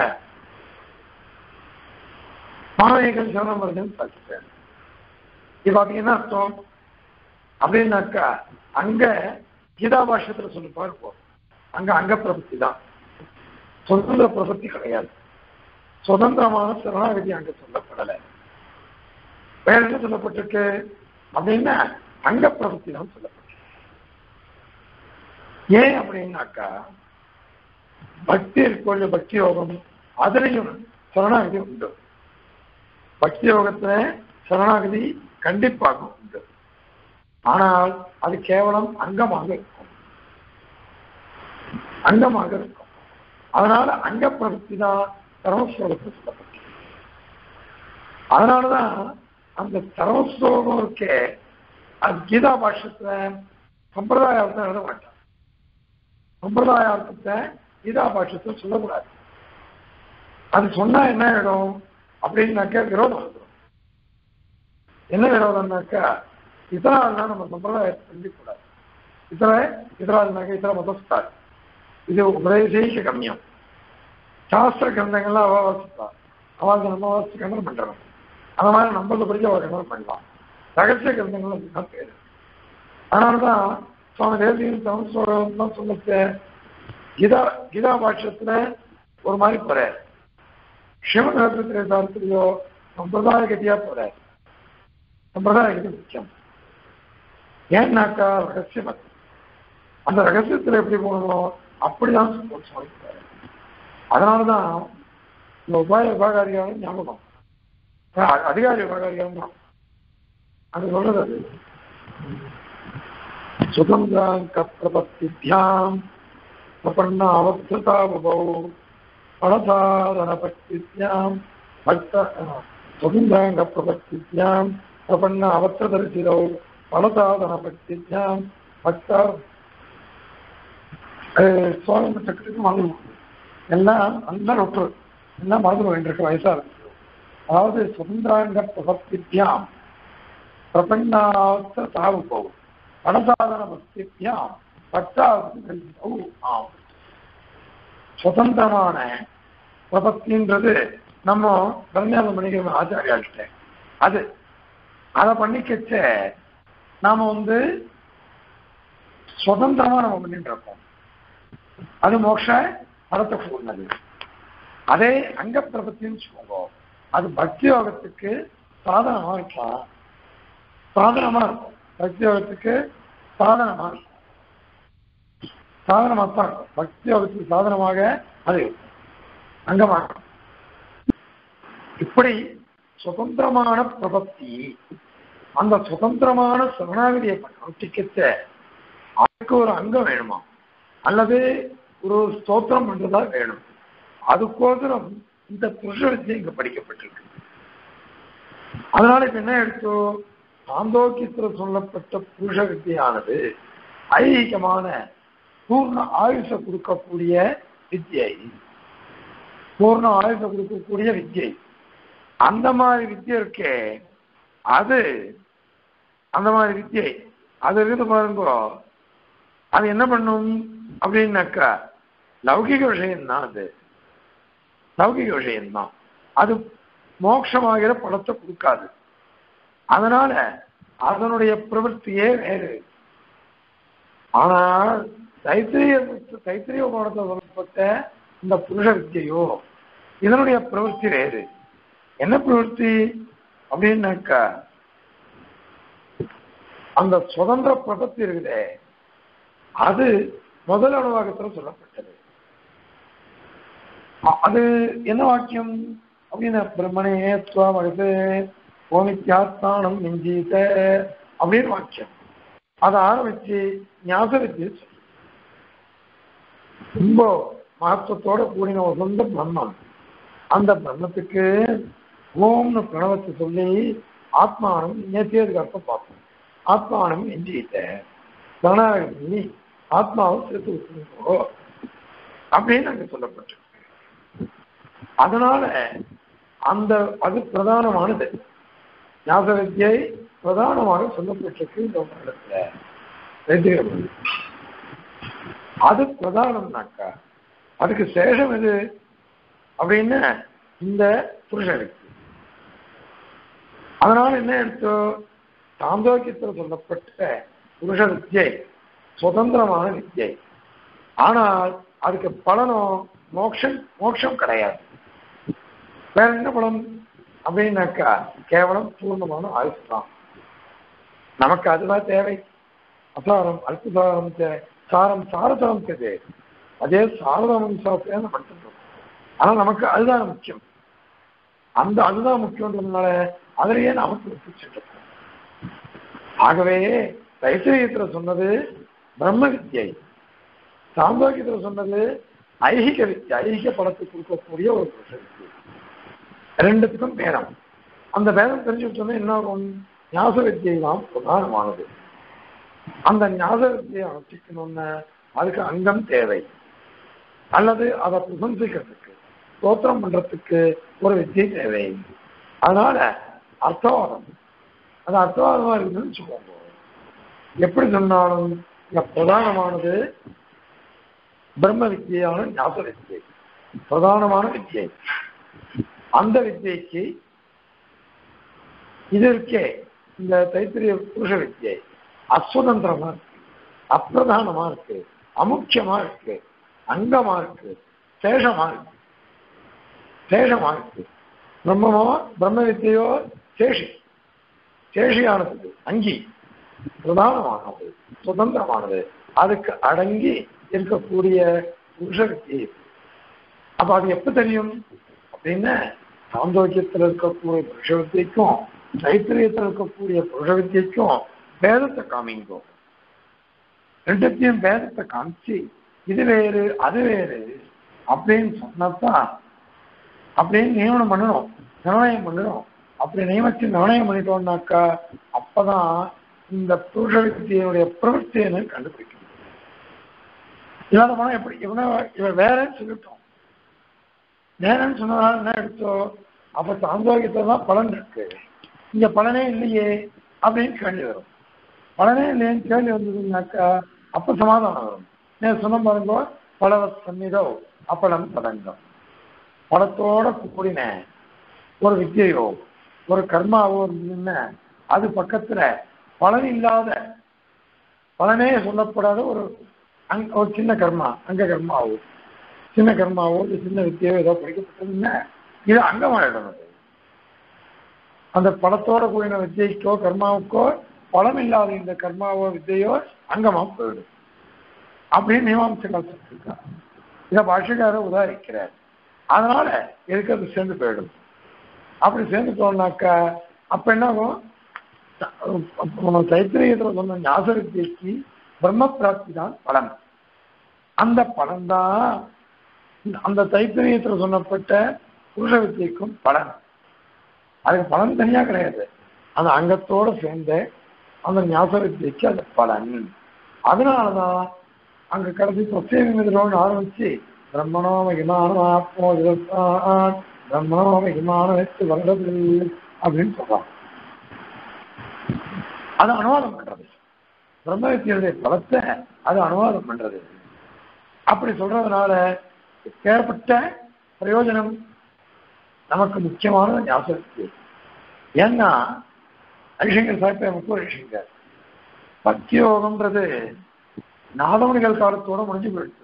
மாணவிகள் சரணம் வருதுன்னு பார்த்துட்டேன் இது பார்த்தீங்கன்னா அர்த்தம் அப்படின்னாக்கா அங்க கீதா பாஷத்துல சொல்லி பார்ப்போம் அங்க அங்க பிரபத்தி தான் சுதந்திர பிரபத்தி கிடையாது சுதந்திரமான சரணாகதி அங்க சொல்லப்படலை வேற என்ன சொல்லப்பட்டிருக்கு அப்படின்னா அங்க பிரபத்தி தான் சொல்லப்பட்டிருக்கு ஏன் அப்படின்னாக்கா பக்தி இருக்கொள்ள பக்தி யோகம் அதுலயும் சரணாகதி உண்டு பக்தி யோகத்துல சரணாகதி கண்டிப்பாக உண்டு ஆனால் அது கேவலம் அங்கமாக இருக்கும் அங்கமாக இருக்கும் அதனால அங்க பிரவൃத்தி தான் சரமஸ்லோகத்தில் சொல்லப்பட்டது அதனாலதான் அந்த சரமஸ்லோகம் இருக்கே அது கீதா பாஷத்துல சம்பிரதாய அர்த்தம் எழுத மாட்டான் சம்பிரதாய அர்த்தத்தை கீதா பாஷத்தை சொல்லக்கூடாது அது சொன்னா என்ன ஆயிடும் அப்படின்னாக்கா விரோதம் வந்துடும் என்ன விரோதம்னாக்கா இத்தனால்னா நம்ம சம்பிரதாயத்தை செஞ்சுக்கூடாது இத்தனை இத்தனால்னாக்கா இத்தனை மதஸ்தார் இது உபதேச கம்மியம் சாஸ்திர கிரந்தங்கள்லாம் அவ வாசிப்பா அவளுக்கு நம்ம வாசிச்சு கண்டனம் பண்றோம் அந்த மாதிரி நம்மள படிக்க அவள் கண்டனம் பண்ணலாம் ரகசிய கிரந்தங்கள் அதுதான் பேரு அதனாலதான் சுவாமி தேசியம் சமஸ்வரம் சொல்லுச்சு கீதா கீதா பாஷ்யத்துல ஒரு மாதிரி போறார் சிவநேரத்திலே சாரத்திலேயோ சம்பிரதாய கதியா போறார் சம்பிரதாய கதி முக்கியம் ஏன்னாக்கா ரகசியம் அது அந்த ரகசியத்துல எப்படி போகணுமோ அப்படிதான் சொல்லிட்டாரு அதனாலதான் இந்த உபாய உபாகாரியான ஞாபகம் அஹ் அதிகாரி உபாகாரியம் தான் அது சொல்றது அது சுதந்திராங்க பிரபத்தியாம் பிரபன்ன அவஸ்தா உபௌ பணசாதன பக்தித்யாம் பக்த சுதந்திராங்க பிரபத்தித்யாம் பிரபன்ன அவஸ்திரதரிசிரௌ பணசாதன பக்தித்யாம் பக்தா சுவாமி சக்கரத்துக்கு மறந்துடும் எல்லாம் நல்லா விட்டு எல்லாம் மறந்துடும் இன்றைக்கு வயசா இருக்கு அதாவது சுதந்திராங்க பிரபத்தித்யாம் பிரபன்னாஸ்த சாவு போகும் படசாதன பக்தியா பத்தாவது கல்வியோ ஆகும் சுதந்திரமான பிரபத்தின்றது நம்ம கல்யாணம் பண்ணிக்கிற ஆச்சாரியாள்கிட்ட அது அதை பண்ணிக்கச்ச நாம வந்து சுதந்திரமா நம்ம பண்ணிட்டு இருக்கோம் அது மோட்ச படத்தை கூடினது அதே அங்க பிரபத்தின்னு வச்சுக்கோங்க அது பக்தி யோகத்துக்கு சாதனமா இருக்கலாம் சாதனமா இருக்கும் பக்தி யோகத்துக்கு சாதனமா இருக்கும் சாதனமா தான் இருக்கும் பக்தி யோகத்துக்கு சாதனமாக அது இருக்கும் அங்கமா இருக்கும். இப்படி சுதந்திரமான பிரபத்தி அந்த சுதந்திரமான சரணாகதியை பிரவர்த்திக்கச்ச அதுக்கு ஒரு அங்கம் வேணுமா அல்லது ஒரு ஸ்தோத்திரம் பண்றதா வேணும் அதுக்கோசரம் இந்த புருஷ வித்தியை இங்க படிக்கப்பட்டிருக்கு அதனால இப்ப என்ன எடுத்தோம் சாந்தோக்கியத்தில் சொல்லப்பட்ட புருஷ வித்தியானது ஐகிகமான பூர்ண ஆயுஷ கொடுக்கக்கூடிய வித்தியை பூர்ண ஆயுஷ கொடுக்கக்கூடிய வித்தியை அந்த மாதிரி வித்தியை இருக்கே அது அந்த மாதிரி வித்தியை அது இருக்குது பாருங்க அது என்ன பண்ணும் அப்படின்னாக்கா லௌகிக விஷயம்தான் அது லௌகிக விஷயம்தான் அது மோட்சமாகிற பலத்தை கொடுக்காது அதனால அதனுடைய பிரவൃத்தியே வேறு ஆனால் தைத்திரிய தைத்திரிய கோணத்தில் சொல்லப்பட்ட இந்த புருஷ வித்தியையோ இதனுடைய பிரவൃத்தி வேறு என்ன பிரவൃத்தி அப்படின்னாக்கா அந்த சுதந்திர பிரபத்தி இருக்குதே அது முதல் அணுவாகத்தில் சொல்லப்பட்டது அ- அது என்ன வாக்கியம் அப்படின்னு பிரம்மணே துவமடுத்து ஓமித்யாஸ்தானம் மிஞ்சீத அப்படின்னு வாக்கியம் அதை ஆரம்பிச்சு ஞாபக வித்தியை சொல்லு ரொம்ப மகத்துவத்தோட கூடின ஒரு சொந்த பிரம்மம் அந்த பிரம்மத்துக்கு ஓம்னு பிரணவத்தை சொல்லி ஆத்மானம் நேசியதுக்கு அர்த்தம் பார்ப்போம் ஆத்மானம் எஞ்சிட்ட பிரணாயம் பண்ணி ஆத்மாவை சேர்த்து விட்டுருங்கோ அப்படின்னு அங்க சொல்லப்பட்டிருக்கு அதனால அந்த அது பிரதானமானது ஞாபக வித்தியை பிரதானமாக சொல்லப்பட்டிருக்கு இந்த இடத்துல வைத்தியம் அது பிரதானம்னாக்கா அதுக்கு சேஷம் எது அப்படின்னு இந்த புருஷனுக்கு அதனால என்ன எடுத்தோம் சாந்தோக்கியத்தில் சொல்லப்பட்ட புருஷ வித்தியை சுதந்திரமான வித்தியை ஆனால் அதுக்கு பலனும் மோட்சம் மோட்சம் கிடையாது வேற என்ன பலன் அப்படின்னாக்கா கேவலம் பூர்ணமான ஆயுசு தான் நமக்கு அதுதான் தேவை அசாரம் அல்பசாரம் தே- சாரம் சாரதரம் தேவை அதே சாரதம் சாஸ்திரம் நம்ம படிச்சுட்டு இருக்கோம் ஆனா நமக்கு அதுதான் முக்கியம் அந்த அதுதான் முக்கியன்றதுனால அதிலேயே நமக்கு வச்சுட்டு இருக்கோம் ஆகவே தைத்திரியத்துல சொன்னது பிரம்ம வித்யை சாந்தோக்கியத்துல சொன்னது ஐகிக வித்யை ஐகிக படத்தை கொடுக்கக்கூடிய ஒரு புருஷ வித்யை ரெண்டுத்துக்கும் பேரம் அந்த பேரம் தெரிஞ்சுக்கிட்டோம்னா என்ன ஆகும் ஞாச வித்தியை தான் பிரதானமானது அந்த ஞாச வித்தியை அனுஷ்டிக்கணும்னு அதுக்கு அங்கம் தேவை அல்லது அதை பிரசம்சிக்கிறதுக்கு ஸ்தோத்திரம் பண்றதுக்கு ஒரு வித்தியை தேவை அதனால அர்த்தவாதம் அது அர்த்தவாதமா இருக்குதுன்னு வச்சுக்கோங்க எப்படி சொன்னாலும் இங்க பிரதானமானது பிரம்ம வித்தியான ஞாப வித்தியை பிரதானமான வித்தியை அந்த வித்தியைக்கு இது இருக்கே இந்த தைத்திரிய புருஷ வித்தியை அஸ்வதந்திரமா இருக்கு அப்பிரதானமா இருக்கு அமுக்கியமா இருக்கு அங்கமா இருக்கு சேஷமா இருக்கு சேஷமா இருக்கு பிரம்மமோ பிரம்ம வித்தியோ சேஷி சேஷியானது அங்கி பிரதானமானது சுதந்திரமானது அதுக்கு அடங்கி இருக்கக்கூடிய புருஷவித்தி அப்ப அது எப்ப தெரியும் அப்படின்னு சாந்தோக்கியத்தில் இருக்கக்கூடிய புருஷவித்திக்கும் தைத்திரியத்தில் இருக்கக்கூடிய புருஷவித்திக்கும் வேதத்தை காமிங்கும் ரெண்டுத்தையும் வேதத்தை காமிச்சு இது வேறு அது வேறு அப்படின்னு சொன்னதான் அப்படின்னு நியமனம் பண்ணணும் நிர்ணயம் பண்ணணும் அப்படி நியமிச்சு நிர்ணயம் பண்ணிட்டோம்னாக்கா அப்பதான் இந்த புருஷ வித்தியனுடைய பிரவൃத்தியை கண்டுபிடிக்கணும் இல்லாத போனா எப்படி இவன இவன் வேறன்னு சொல்லிட்டோம் வேறன்னு சொன்னதால என்ன எடுத்தோம் அப்ப சாந்தோகியத்துல தான் பலன் இருக்கு இங்க பலனே இல்லையே அப்படின்னு கேள்வி வரும் பலனே இல்லையேன்னு கேள்வி வந்ததுன்னாக்கா அப்ப சமாதானம் வரும் நான் சொன்ன பாருங்க பலவ சந்நிதோ அப்பளம் பதங்கம் பலத்தோட கூடின ஒரு வித்தியையோ ஒரு கர்மாவோ இருந்ததுன்னா அது பக்கத்துல பலன் இல்லாத பலனே சொல்லப்படாத ஒரு அங்க ஒரு சின்ன கர்மா அங்க கர்மாவோ சின்ன கர்மாவோ இல்லை சின்ன வித்தியோ ஏதோ படிக்கப்பட்டதுன்னா இது அங்கமாயிடும் அது அந்த படத்தோட கூடின வித்தியைக்கோ கர்மாவுக்கோ பலம் இல்லாத இந்த கர்மாவோ வித்தையோ அங்கமா போயிடும் அப்படின்னு மீமாம்சங்கள் சொல்லியிருக்காங்க இதை பாஷக்காரர் உதாரிக்கிறார் அதனால எதுக்கு அது சேர்ந்து போயிடும் அப்படி சேர்ந்து போனாக்கா அப்ப என்ன ஆகும் நம்ம தைத்திரியத்துல சொன்ன ஞாச வித்தியைக்கு பிரம்ம பிராப்தி தான் பலன் அந்த பலன் தான் அந்த தைத்திரியத்துல சொன்னப்பட்ட புருஷ வித்தியைக்கும் பலன் அதுக்கு பலன் தனியா கிடையாது அந்த அங்கத்தோட சேர்ந்து அந்த ஞாபக வித்தியைக்கு அது பலன் அதனாலதான் அங்க கடைசி பிரத்யேகங்களோடு ஆரம்பிச்சு பிரம்மணோ மகிமானம் ஆத்மோ விவசான் பிரம்மணோ மகிமானம் வச்சு வருடது அப்படின்னு சொல்றாங்க அது அனுவாதம் பண்றது பிரம்ம வித்தியுடைய பலத்தை அது அனுவாதம் பண்றது அப்படி சொல்றதுனால ஏற்பட்ட பிரயோஜனம் நமக்கு முக்கியமான ஞாபகத்து ஏன்னா ஹரிசங்கர் சாப்பிட்ட முக்கிய ஹரிசங்கர் பக்தியோகம்ன்றது நாதமணிகள் காலத்தோட முடிஞ்சு போயிடுச்சு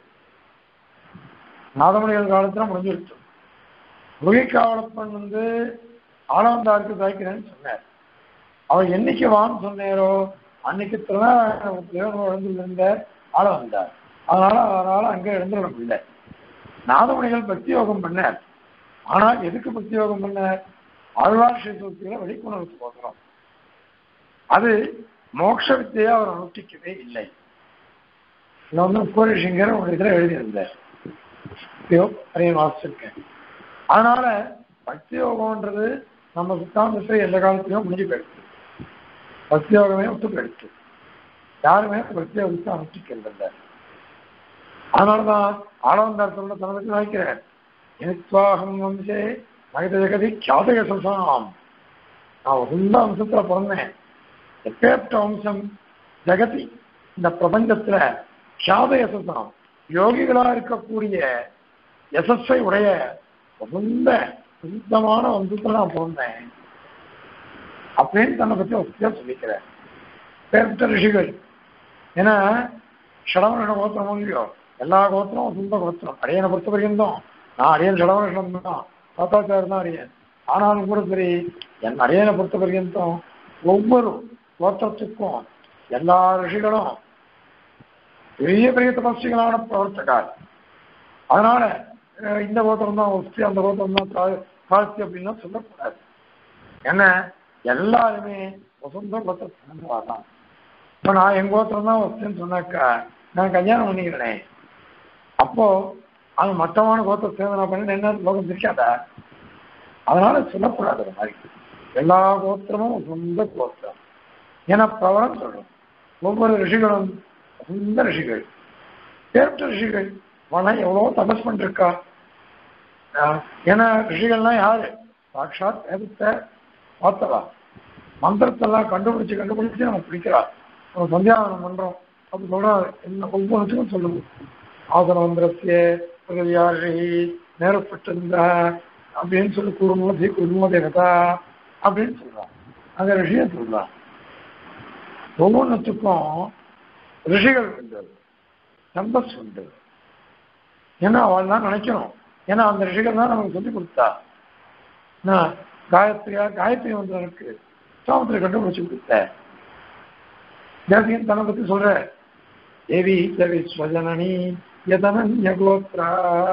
நாதமணிகள் காலத்துல முடிஞ்சிடுச்சு முருகைக்காவலப்பன் வந்து ஆளாந்தாருக்கு சாய்க்கிறேன்னு சொன்னார் அவர் என்னைக்கு வான்னு சொன்னாரோ அன்னைக்கு திருநாராயண இருந்த ஆள வந்தார் அதனால அவரால் அங்க எழுந்துட முடியல நாதமணிகள் பக்தி யோகம் பண்ணார் ஆனால் எதுக்கு பக்தி யோகம் பண்ணார் ஆழ்வார் ஸ்ரீசூத்திர வெளிக்கொணர்வு போகிறோம் அது மோட்ச வித்தையை அவர் அனுஷ்டிக்கவே இல்லை நான் வந்து கோரிஷிங்கர் ஒரு இதில் எழுதியிருந்தார் நிறைய வாசிச்சிருக்கேன் அதனால பக்தி யோகம்ன்றது நம்ம சித்தாந்தத்தை எந்த காலத்திலையும் முடிஞ்சு போயிடுச்சு பக்தி யோகமே விட்டு போயிடுச்சு யாருமே பக்தி யோகத்தை அனுஷ்டிக்கிறது அதனாலதான் ஆளவந்தார் சொல்ல தனதுக்கு நினைக்கிறேன் எனத்வாகம் வம்சே மகித ஜெகதி கியாதக சம்சாம் நான் சொந்த வம்சத்துல பிறந்தேன் எப்பேற்ற வம்சம் ஜெகதி இந்த பிரபஞ்சத்துல கியாத யசசாம் யோகிகளா இருக்கக்கூடிய யசஸை உடைய சொந்த சுத்தமான வம்சத்துல நான் பிறந்தேன் அப்படின்னு தன்னை பத்தி வசதியா சொல்லிக்கிறேன் பேர்பட்ட ரிஷிகள் ஏன்னா ஷடவரண கோத்திரம் இல்லையோ எல்லா கோத்திரமும் சொந்த கோத்திரம் அரியனை பொறுத்த வரைக்கும் நான் அரியன் ஷடவரணம் தான் தாத்தாச்சார் தான் அரியன் ஆனாலும் கூட சரி என் அரியனை பொறுத்த வரைக்கும் ஒவ்வொரு கோத்திரத்துக்கும் எல்லா ரிஷிகளும் பெரிய பெரிய தபஸ்விகளான பிரவர்த்தகார் அதனால இந்த கோத்திரம் தான் ஒஸ்தி அந்த கோத்திரம் தான் தாழ்த்தி அப்படின்லாம் சொல்லக்கூடாது என்ன எல்லாருமே வசந்த கோத்திரம் சேர்ந்தவா தான் இப்போ நான் என் கோத்திரம் தான் ஒஸ்தின்னு சொன்னாக்கா நான் கல்யாணம் பண்ணிக்கிறேனே அப்போ அது மட்டமான கோத்திரம் சேர்ந்து நான் பண்ணி என்ன லோகம் தெரியாதா அதனால சொல்லக்கூடாது அது மாதிரி எல்லா கோத்திரமும் சொந்த கோத்திரம் ஏன்னா பிரபலம் சொல்றோம் ஒவ்வொரு ரிஷிகளும் சொந்த ரிஷிகள் பேர்த்த ரிஷிகள் மனம் எவ்வளோ தபஸ் பண்ணிருக்கா ஏன்னா ரிஷிகள்லாம் யாரு சாட்சாத் வேதத்தை பார்த்தவா மந்திரத்தெல்லாம் கண்டுபிடிச்சு கண்டுபிடிச்சு நம்ம பிடிக்கிறா நம்ம சந்தியாவனம் பண்றோம் அப்படி சொல்றாரு என்ன ஒவ்வொன்றுக்கும் சொல்லுங்க ஆசனமந்திரத்திய பிரகதியாரி நேரப்பட்டிருந்த அப்படின்னு சொல்லி குடும்பதி குடும்ப தேவதா அப்படின்னு சொல்றான் அந்த ரிஷியை சொல்றான் ஒவ்வொன்றுத்துக்கும் ரிஷிகள் உண்டு சம்பஸ் உண்டு ஏன்னா அவள் தான் நினைக்கணும் ஏன்னா அந்த ரிஷிகள் தான் நமக்கு சொல்லி கொடுத்தா நான் காயத்ரியா காயத்ரி மந்திரனுக்கு சாமத்திரி கண்டுபிடிச்சு கொடுத்தேன் தேசியன் தன்னை பத்தி சொல்ற தேவி தேவி ஸ்வஜனனி யதனன்ய கோத்ரா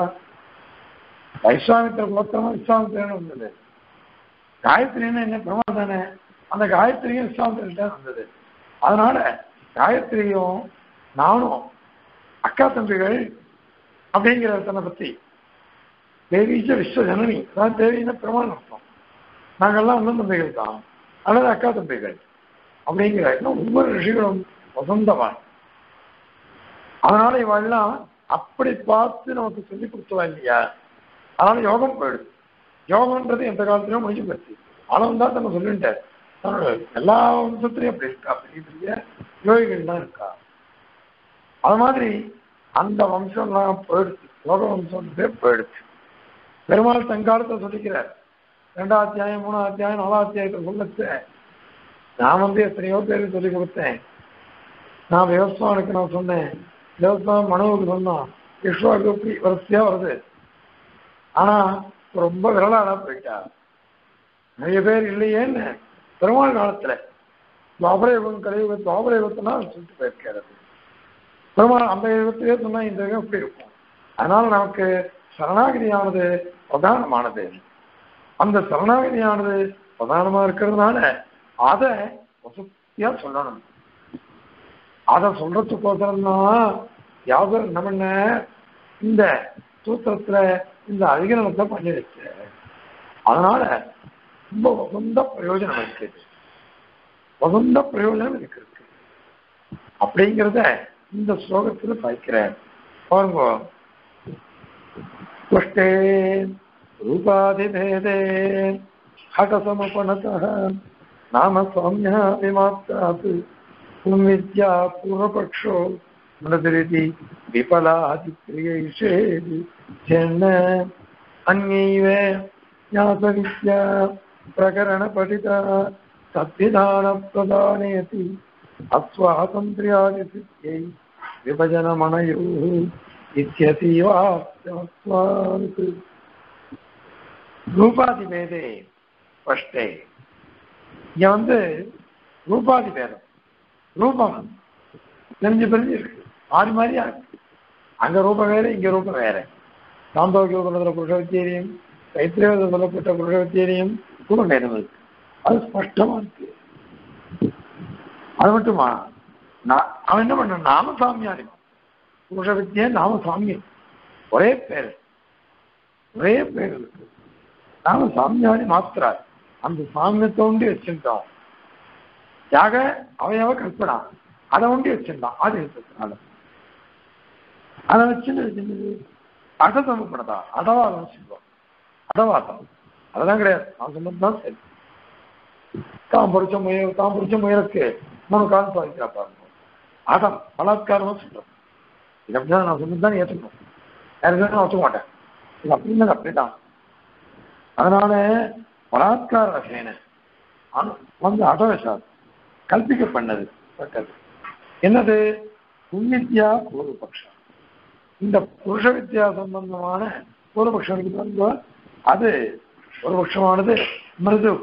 வைஸ்வாமித்திர கோத்திரமா விஸ்வாமித்திரன் வந்தது காயத்ரின்னு என்ன பிரமா தானே அந்த காயத்ரியும் விஸ்வாமித்திரிட்ட வந்தது அதனால காயத்ரியும் நானும் அக்கா தம்பிகள் அப்படிங்கிற தன்னை பத்தி தேவீச்ச விஸ்வ ஜனனி அதாவது தேவின்னு பிரமாணம் அர்த்தம் நாங்கெல்லாம் அண்ணன் தம்பிகள் தான் அல்லது அக்கா தம்பிகள் அப்படிங்கிற இன்னும் ஒவ்வொரு ரிஷிகளும் வசந்தவான் அதனால இவெல்லாம் அப்படி பார்த்து நமக்கு சொல்லி கொடுத்தவா இல்லையா அதனால யோகம் போயிடுது யோகம்ன்றது எந்த காலத்திலும் முடிஞ்சு போச்சு அளவு தான் நம்ம சொல்லிட்டார் தன்னோட எல்லா வம்சத்திலையும் அப்படி இருக்கா பெரிய பெரிய யோகிகள்லாம் இருக்கா அது மாதிரி அந்த வம்சம்லாம் போயிடுச்சு லோக வம்சம்ன்றதே போயிடுச்சு பெருமாள் தங்காலத்தை சொல்லிக்கிறார் ரெண்டாம் அத்தியாயம் மூணாம் அத்தியாயம் நாலாம் அத்தியாயத்தை சொல்லச்சு நான் வந்து எத்தனையோ பேருக்கு சொல்லி கொடுத்தேன் நான் விவசாயனுக்கு நான் சொன்னேன் விவசாயம் மனுவுக்கு சொன்னோம் விஸ்வாவுக்கு இப்படி வரிசையா வருது ஆனா ரொம்ப விரலாடா போயிட்டா நிறைய பேர் இல்லையேன்னு பெருமாள் காலத்துல துவாபரயுகம் கலியுகம் துவாபரயுகத்தினா சொல்லிட்டு போயிருக்காரு பெருமாள் அந்த யுகத்திலே சொன்னா இந்த யுகம் இப்படி இருக்கும் அதனால நமக்கு சரணாகதியானது பிரதானமானது அந்த சரணாகதியானது பிரதானமா இருக்கிறதுனால அதை வசதியா சொல்லணும் அதை சொல்றதுக்கோசரம் தான் யாதர் என்ன பண்ண இந்த சூத்திரத்துல இந்த அதிகரணத்தை பண்ணி வச்சு அதனால ரொம்ப வசந்த பிரயோஜனம் இருக்கு வசந்த பிரயோஜனம் எனக்கு இருக்கு அப்படிங்கிறத இந்த ஸ்லோகத்துல பாய்க்கிறேன் பாருங்க புஷ்டே ரூபாதிபேதே ஹடசமபனதः நாம சௌமியாதிமாत्रात् पुंविद्या पूर्वपक्षो मृदरिति विफलादिक्रियैषेदि चेन्न अन्यैव ज्ञातविद्या प्रकरणपठिता तद्विधानप्रदानेति अस्वातन्त्र्यादिसिद्ध्यै विभजनमणयोः इत्यतीवास्वात् ரூபாதிபேதே ஃபஸ்ட்டே இங்க வந்து ரூபாதி பேதம் ரூபம் தெரிஞ்சு பிரிஞ்சு இருக்கு மாறி மாறியா இருக்கு அங்க ரூபம் வேற இங்க ரூபம் வேற சாந்தோக்கிய உபநிடத்துல புருஷவத்தியம் தைத்திரேவத சொல்லப்பட்ட புருஷவத்தியம் ரூபம் வேதம் இருக்கு அது ஸ்பஷ்டமா இருக்கு அது மட்டுமா நான் அவன் என்ன பண்ண நாம சாமியாரிமா புருஷவித்திய நாம சாமியம் ஒரே பேர் ஒரே பேர் இருக்கு நாம சாமியாரி மாத்திரார் அந்த சாமியத்தை உண்டி வச்சிருந்தோம் யாக அவயவ கல்பனா அதை உண்டி வச்சிருந்தான் ஆதி இருக்கிறதுனால அதை வச்சுட்டு வச்சிருந்தது அடதமப்படதா அடவாதம் சொல்லுவோம் அடவாதம் அதெல்லாம் கிடையாது நான் சொன்னதுதான் சரி தான் பிடிச்ச முயல் தான் பிடிச்ச முயலுக்கு மூணு காலம் சாதிக்கிறா பாருங்க அடம் பலாத்காரமா சொல்றோம் இது அப்படிதான் நான் சொன்னதுதான் ஏற்றுக்கணும் வேற எதுவும் நான் ஒத்துக்க மாட்டேன் இது அப்படின்னு அப்படிதான் அதனால பலாத்கார ரசேன வந்து அடவசாத் கல்பிக்க பண்ணது பட்டது என்னது புண்ணித்யா பூர்வபக்ஷம் இந்த புருஷ வித்யா சம்பந்தமான பூர்வபக்ஷம் இருக்கு பாருங்க அது பூர்வபக்ஷமானது மிருது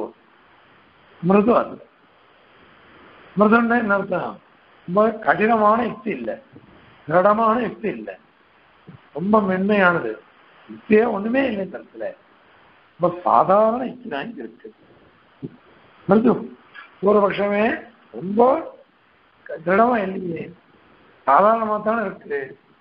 மிருது அது மிருதுன்னா என்ன அர்த்தம் ரொம்ப கடினமான யுக்தி இல்லை திடமான யுக்தி இல்லை ரொம்ப மென்மையானது யுக்தியே ஒண்ணுமே இல்லை தரத்துல ரொம்ப சாதாரண யுக்தி தான் இங்க இருக்கு மிருது பூர்வபக்ஷமே ரொம்ப திடமா இல்லையே சாதாரணமா தானே இருக்கு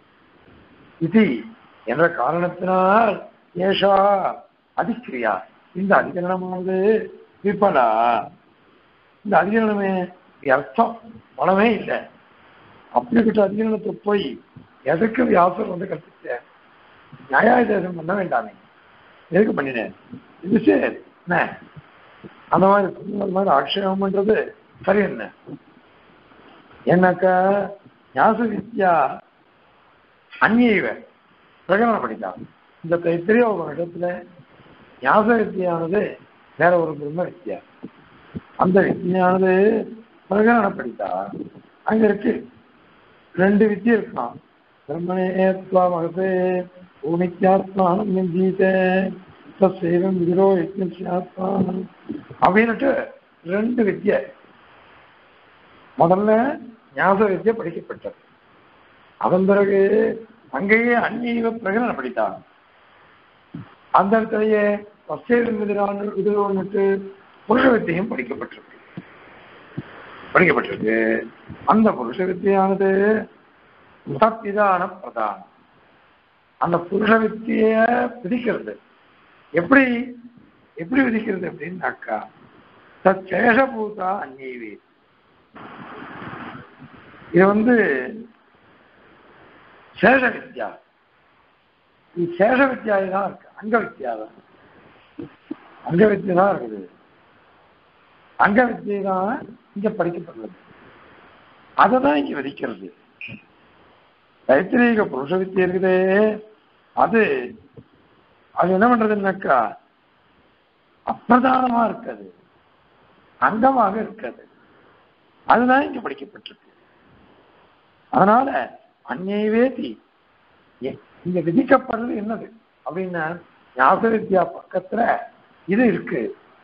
இது என்ற காரணத்தினால் ஏஷா அதிக்கிரியா இந்த அதிகரணமானது விபலா இந்த அதிகரணமே அர்த்தம் பலமே இல்லை அப்படிப்பட்ட அதிகரணத்தை போய் எதுக்கு வியாசர் வந்து கற்பிச்ச நியாயாதேசம் பண்ண வேண்டாமே எதுக்கு பண்ணினேன் இது சரி என்ன அந்த மாதிரி அந்த மாதிரி ஆட்சேபம் பண்றது சரி என்ன என்னக்கா ஞாச வித்யா அந்நீவ பிரகடனம் படித்தான் இந்த தைத்திரிய இடத்துல ஞாச வித்தியானது வேற ஒரு பிரம்ம வித்யா அந்த வித்தியானது பிரகடனம் படித்தா அங்க இருக்கு ரெண்டு வித்தியை இருக்கலாம் பிரம்மனே மகசே பூமித்யாத்மானம் நெஞ்சீத சேவம் விரோ யஜ்ஞாத்மானம் அப்படின்னுட்டு ரெண்டு வித்தியை முதல்ல ஞாபக வித்தியை படிக்கப்பட்டது அதன் பிறகு அங்கேயே அந்நீக பிரகடனம் படித்தான் அந்த இடத்துலயே பசேதன் இதுன்னுட்டு புருஷ வித்தியும் படிக்கப்பட்டிருக்கு படிக்கப்பட்டிருக்கு அந்த புருஷ வித்தியானது முதற்பிதான பிரதானம் அந்த புருஷ வித்திய விதிக்கிறது எப்படி எப்படி விதிக்கிறது அப்படின்னாக்கா சேஷபூதா அந்நீவி இது வந்து சேஷ வித்யா இது சேஷ வித்யாயி தான் இருக்கு அங்க வித்யா தான் அங்க வித்யா தான் இருக்குது அங்க வித்தியை தான் இங்க படிக்கப்படுறது அதை தான் இங்க விதிக்கிறது தைத்திரீக புருஷ வித்தியை இருக்குதே அது அது என்ன பண்றதுன்னாக்கா அப்பிரதானமா இருக்காது அங்கமாக இருக்காது அதுதான் இங்க படிக்கப்பட்டிருக்கு அதனால அந்நிய வேதி எ- இங்க விதிக்கப்படுறது என்னது அப்படின்னா ஞாபக வித்யா பக்கத்துல இது இருக்கு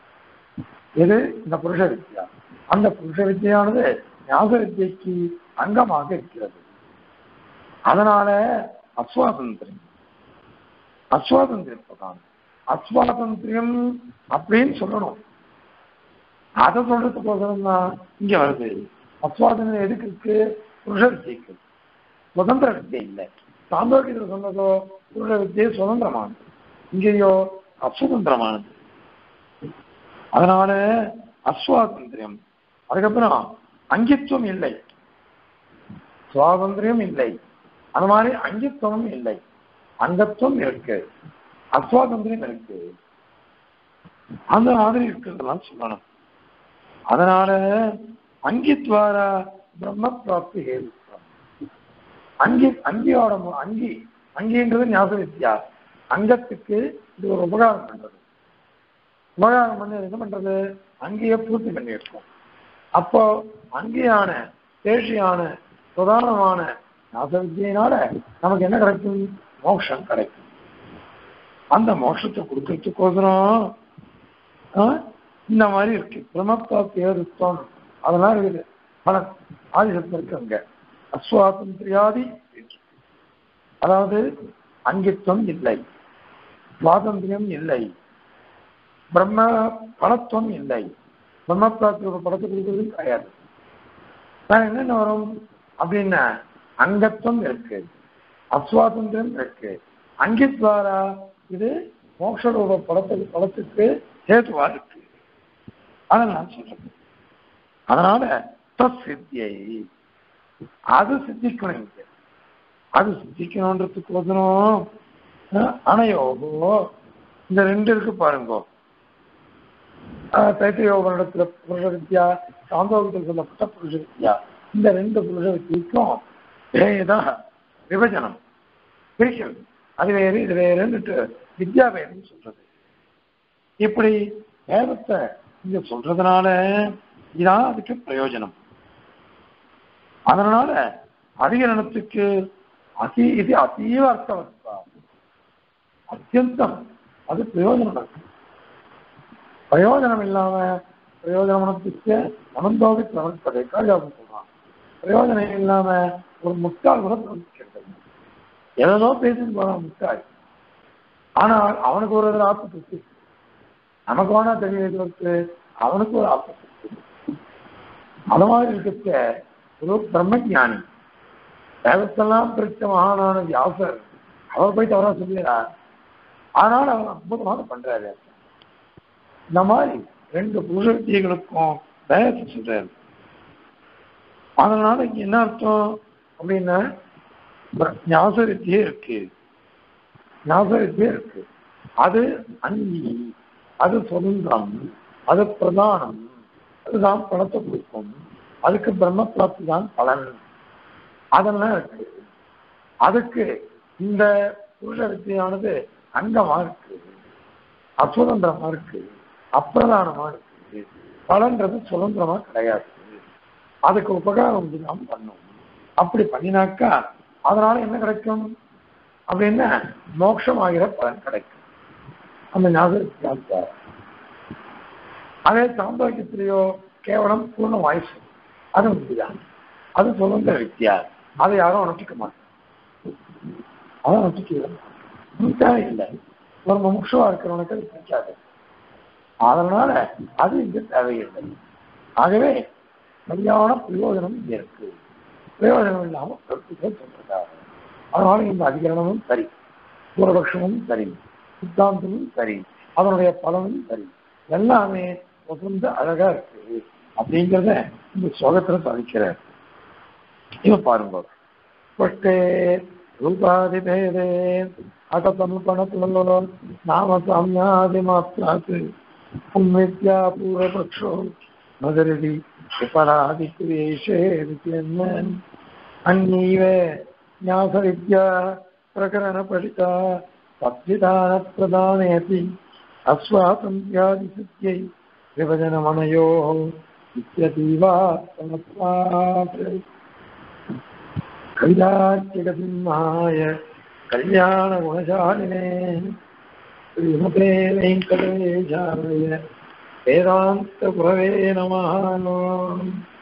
இது இந்த புருஷ வித்யா அந்த புருஷ வித்யானது ஞாபக வித்யக்கு அங்கமாக இருக்கிறது அதனால அஸ்வாதந்திரம் அஸ்வாதந்திரம் பிரதானம் அஸ்வாதந்திரியம் அப்படின்னு சொல்லணும் அதை சொல்றதுக்கோசரம் தான் இங்க வருது அஸ்வாதந்திரம் எதுக்கு இருக்கு புருஷ வித்தியைக்கு சுதந்திர வித்தியை இல்லை சாந்தோக்கியத்தில் சொன்னதோ புருஷ வித்தியை சுதந்திரமானது இங்கேயோ அசுதந்திரமானது அதனால அஸ்வாதந்திரியம் அதுக்கப்புறம் அங்கித்துவம் இல்லை சுவாதந்திரியம் இல்லை அது மாதிரி அங்கித்துவம் இல்லை அங்கத்துவம் இருக்கு அஸ்வாதந்திரியம் இருக்கு அந்த மாதிரி இருக்கிறதெல்லாம் சொல்லணும் அதனால அங்கித்வாரா பிரம்ம பிராப்தி ஹேதுத்வம் அங்கி அங்கியோட மு- அங்கி அங்கின்றது ஞாபக வித்யா அங்கத்துக்கு இது ஒரு உபகாரம் பண்றது உபகாரம் பண்ணி அது என்ன பண்றது அங்கேயே பூர்த்தி பண்ணி இருக்கும் அப்போ அங்கேயான தேசியான பிரதானமான ஞாபக வித்தியினால நமக்கு என்ன கிடைக்கும் மோட்சம் கிடைக்கும் அந்த மோட்சத்தை கொடுக்கறதுக்கோசரம் ஆ, இந்த மாதிரி இருக்கு பிரமத்தா தேருத்தம் அதெல்லாம் இருக்குது பல ஆதிசத்தில் இருக்கு அங்க அஸ்வாதந்திரியாதி இருக்கு. அதாவது அங்கித்துவம் இல்லை சுவாதந்திரியம் இல்லை பிரம்ம பலத்துவம் இல்லை பிரம்ம பிராப்தியோட படத்தை கொடுக்கறது கிடையாது வேற என்னென்ன வரும் அப்படின்னா அங்கத்துவம் இருக்கு அஸ்வாதந்திரம் இருக்கு அங்கித்வாரா இது மோட்சரூப படத்துக்கு படத்துக்கு ஹேதுவா இருக்கு அதை நான் சொல்றேன் அதனால தத் சித்தியை அது சித்திக்கணும் இங்க அது சித்திக்கணுன்றதுக்கு ஒசரம் அணையோகோ இந்த ரெண்டு இருக்கு பாருங்க தைத்திரியோகனிடத்துல புருஷ வித்யா சாந்தோகத்தில் சொல்லப்பட்ட புருஷ வித்யா இந்த ரெண்டு புருஷ வித்தியக்கும் பேத விபஜனம் பிரிக்கிறது அது வேறு இது வேறுன்னுட்டு வித்யா வேறுன்னு சொல்றது இப்படி வேதத்தை இங்க சொல்றதுனால இதான் அதுக்கு பிரயோஜனம் அதனால அதிகரணத்துக்கு அதி இது அதீவ அர்த்தவஸ்தா அத்தியந்தம் அது பிரயோஜனம் இருக்கு பிரயோஜனம் இல்லாம பிரயோஜனத்துக்கு அனந்தோகி பிரவர்த்ததை காளிதாசன் சொல்றான் பிரயோஜனம் இல்லாம ஒரு முட்டாள் கூட பிரவர்த்திக்கிறது ஏதோ பேசிட்டு போறான் முட்டாள் ஆனால் அவனுக்கு ஒரு இதில் ஆப்பு திருப்தி நமக்கு வேணா தெரியுது அவனுக்கு ஒரு ஆப்பு திருப்தி அது மாதிரி இருக்க ஒரு பிரம்மஞானி வேதத்தெல்லாம் பிரித்த மகானான வியாசர் அவர் போய் தவறா சொல்லுகிறார் ஆனால் அவர் அற்புதமாக பண்றாரு இந்த மாதிரி ரெண்டு புருஷ வித்தியைகளுக்கும் வேதத்தை சொல்றாரு அதனால இங்க என்ன அர்த்தம் அப்படின்னா ஞாச வித்தியே இருக்கு ஞாச வித்தியே இருக்கு அது அங்கி அது சுதந்திரம் அது பிரதானம் அதுதான் பணத்தை கொடுக்கும் அதுக்கு பிரம்ம பிராப்தி தான் பலன் அதெல்லாம் இருக்கு அதுக்கு இந்த புருஷ வித்தியானது அங்கமா இருக்கு அசுதந்திரமா இருக்கு அப்பிரதானமா இருக்கு பலன்றது சுதந்திரமா கிடையாது அதுக்கு உபகாரம் தான் பண்ணும் அப்படி பண்ணினாக்கா அதனால என்ன கிடைக்கும் அப்படின்னா மோட்சம் ஆகிற பலன் கிடைக்கும் அந்த ஞாபகத்தை அதே சாந்தோக்கியத்திலேயோ கேவலம் பூர்ண வாய்ஸ் அது உண்டுதான் அது சுதந்திர வித்தியா அதை யாரும் அனுப்பிக்க மாட்டாங்க அதை அனுப்பிக்க இல்லை ஒரு முமுட்சுவா இருக்கிறவனுக்கு அது பிடிக்காது அதனால அது இங்க தேவையில்லை ஆகவே சரியான பிரயோஜனம் இங்க இருக்கு பிரயோஜனம் இல்லாம கருத்துக்கள் சொல்றாங்க அதனால இந்த அதிகரணமும் சரி பூர்வபக்ஷமும் சரி சித்தாந்தமும் சரி அதனுடைய பலனும் சரி எல்லாமே வசந்த அழகா இருக்கு அப்படிங்கிறத இந்த சோகத்துல சாதிக்கிறார் இவ பாருங்க ஸ்பஷ்டே ரூபாதிபேதே அகதமுபணத்துலோ நாம சாமியாதி மாத்திராத்து உன்வித்யா பூர்வபக்ஷோ மதுரடி விபலாதிக்ரியேஷே வித்யன்மன் अन्यैव न्यासविद्या प्रकरणपठिता तद्विधानप्रदानेऽपि अस्वातन्त्र्यादिसिद्ध्यै विभजनमनयोः इत्यतीवात्मत्वात् कविराज्यगसिंहाय कल्याणगुणशालिने श्रीमते वेङ्कटेशाय वेदान्तगुरवे नमः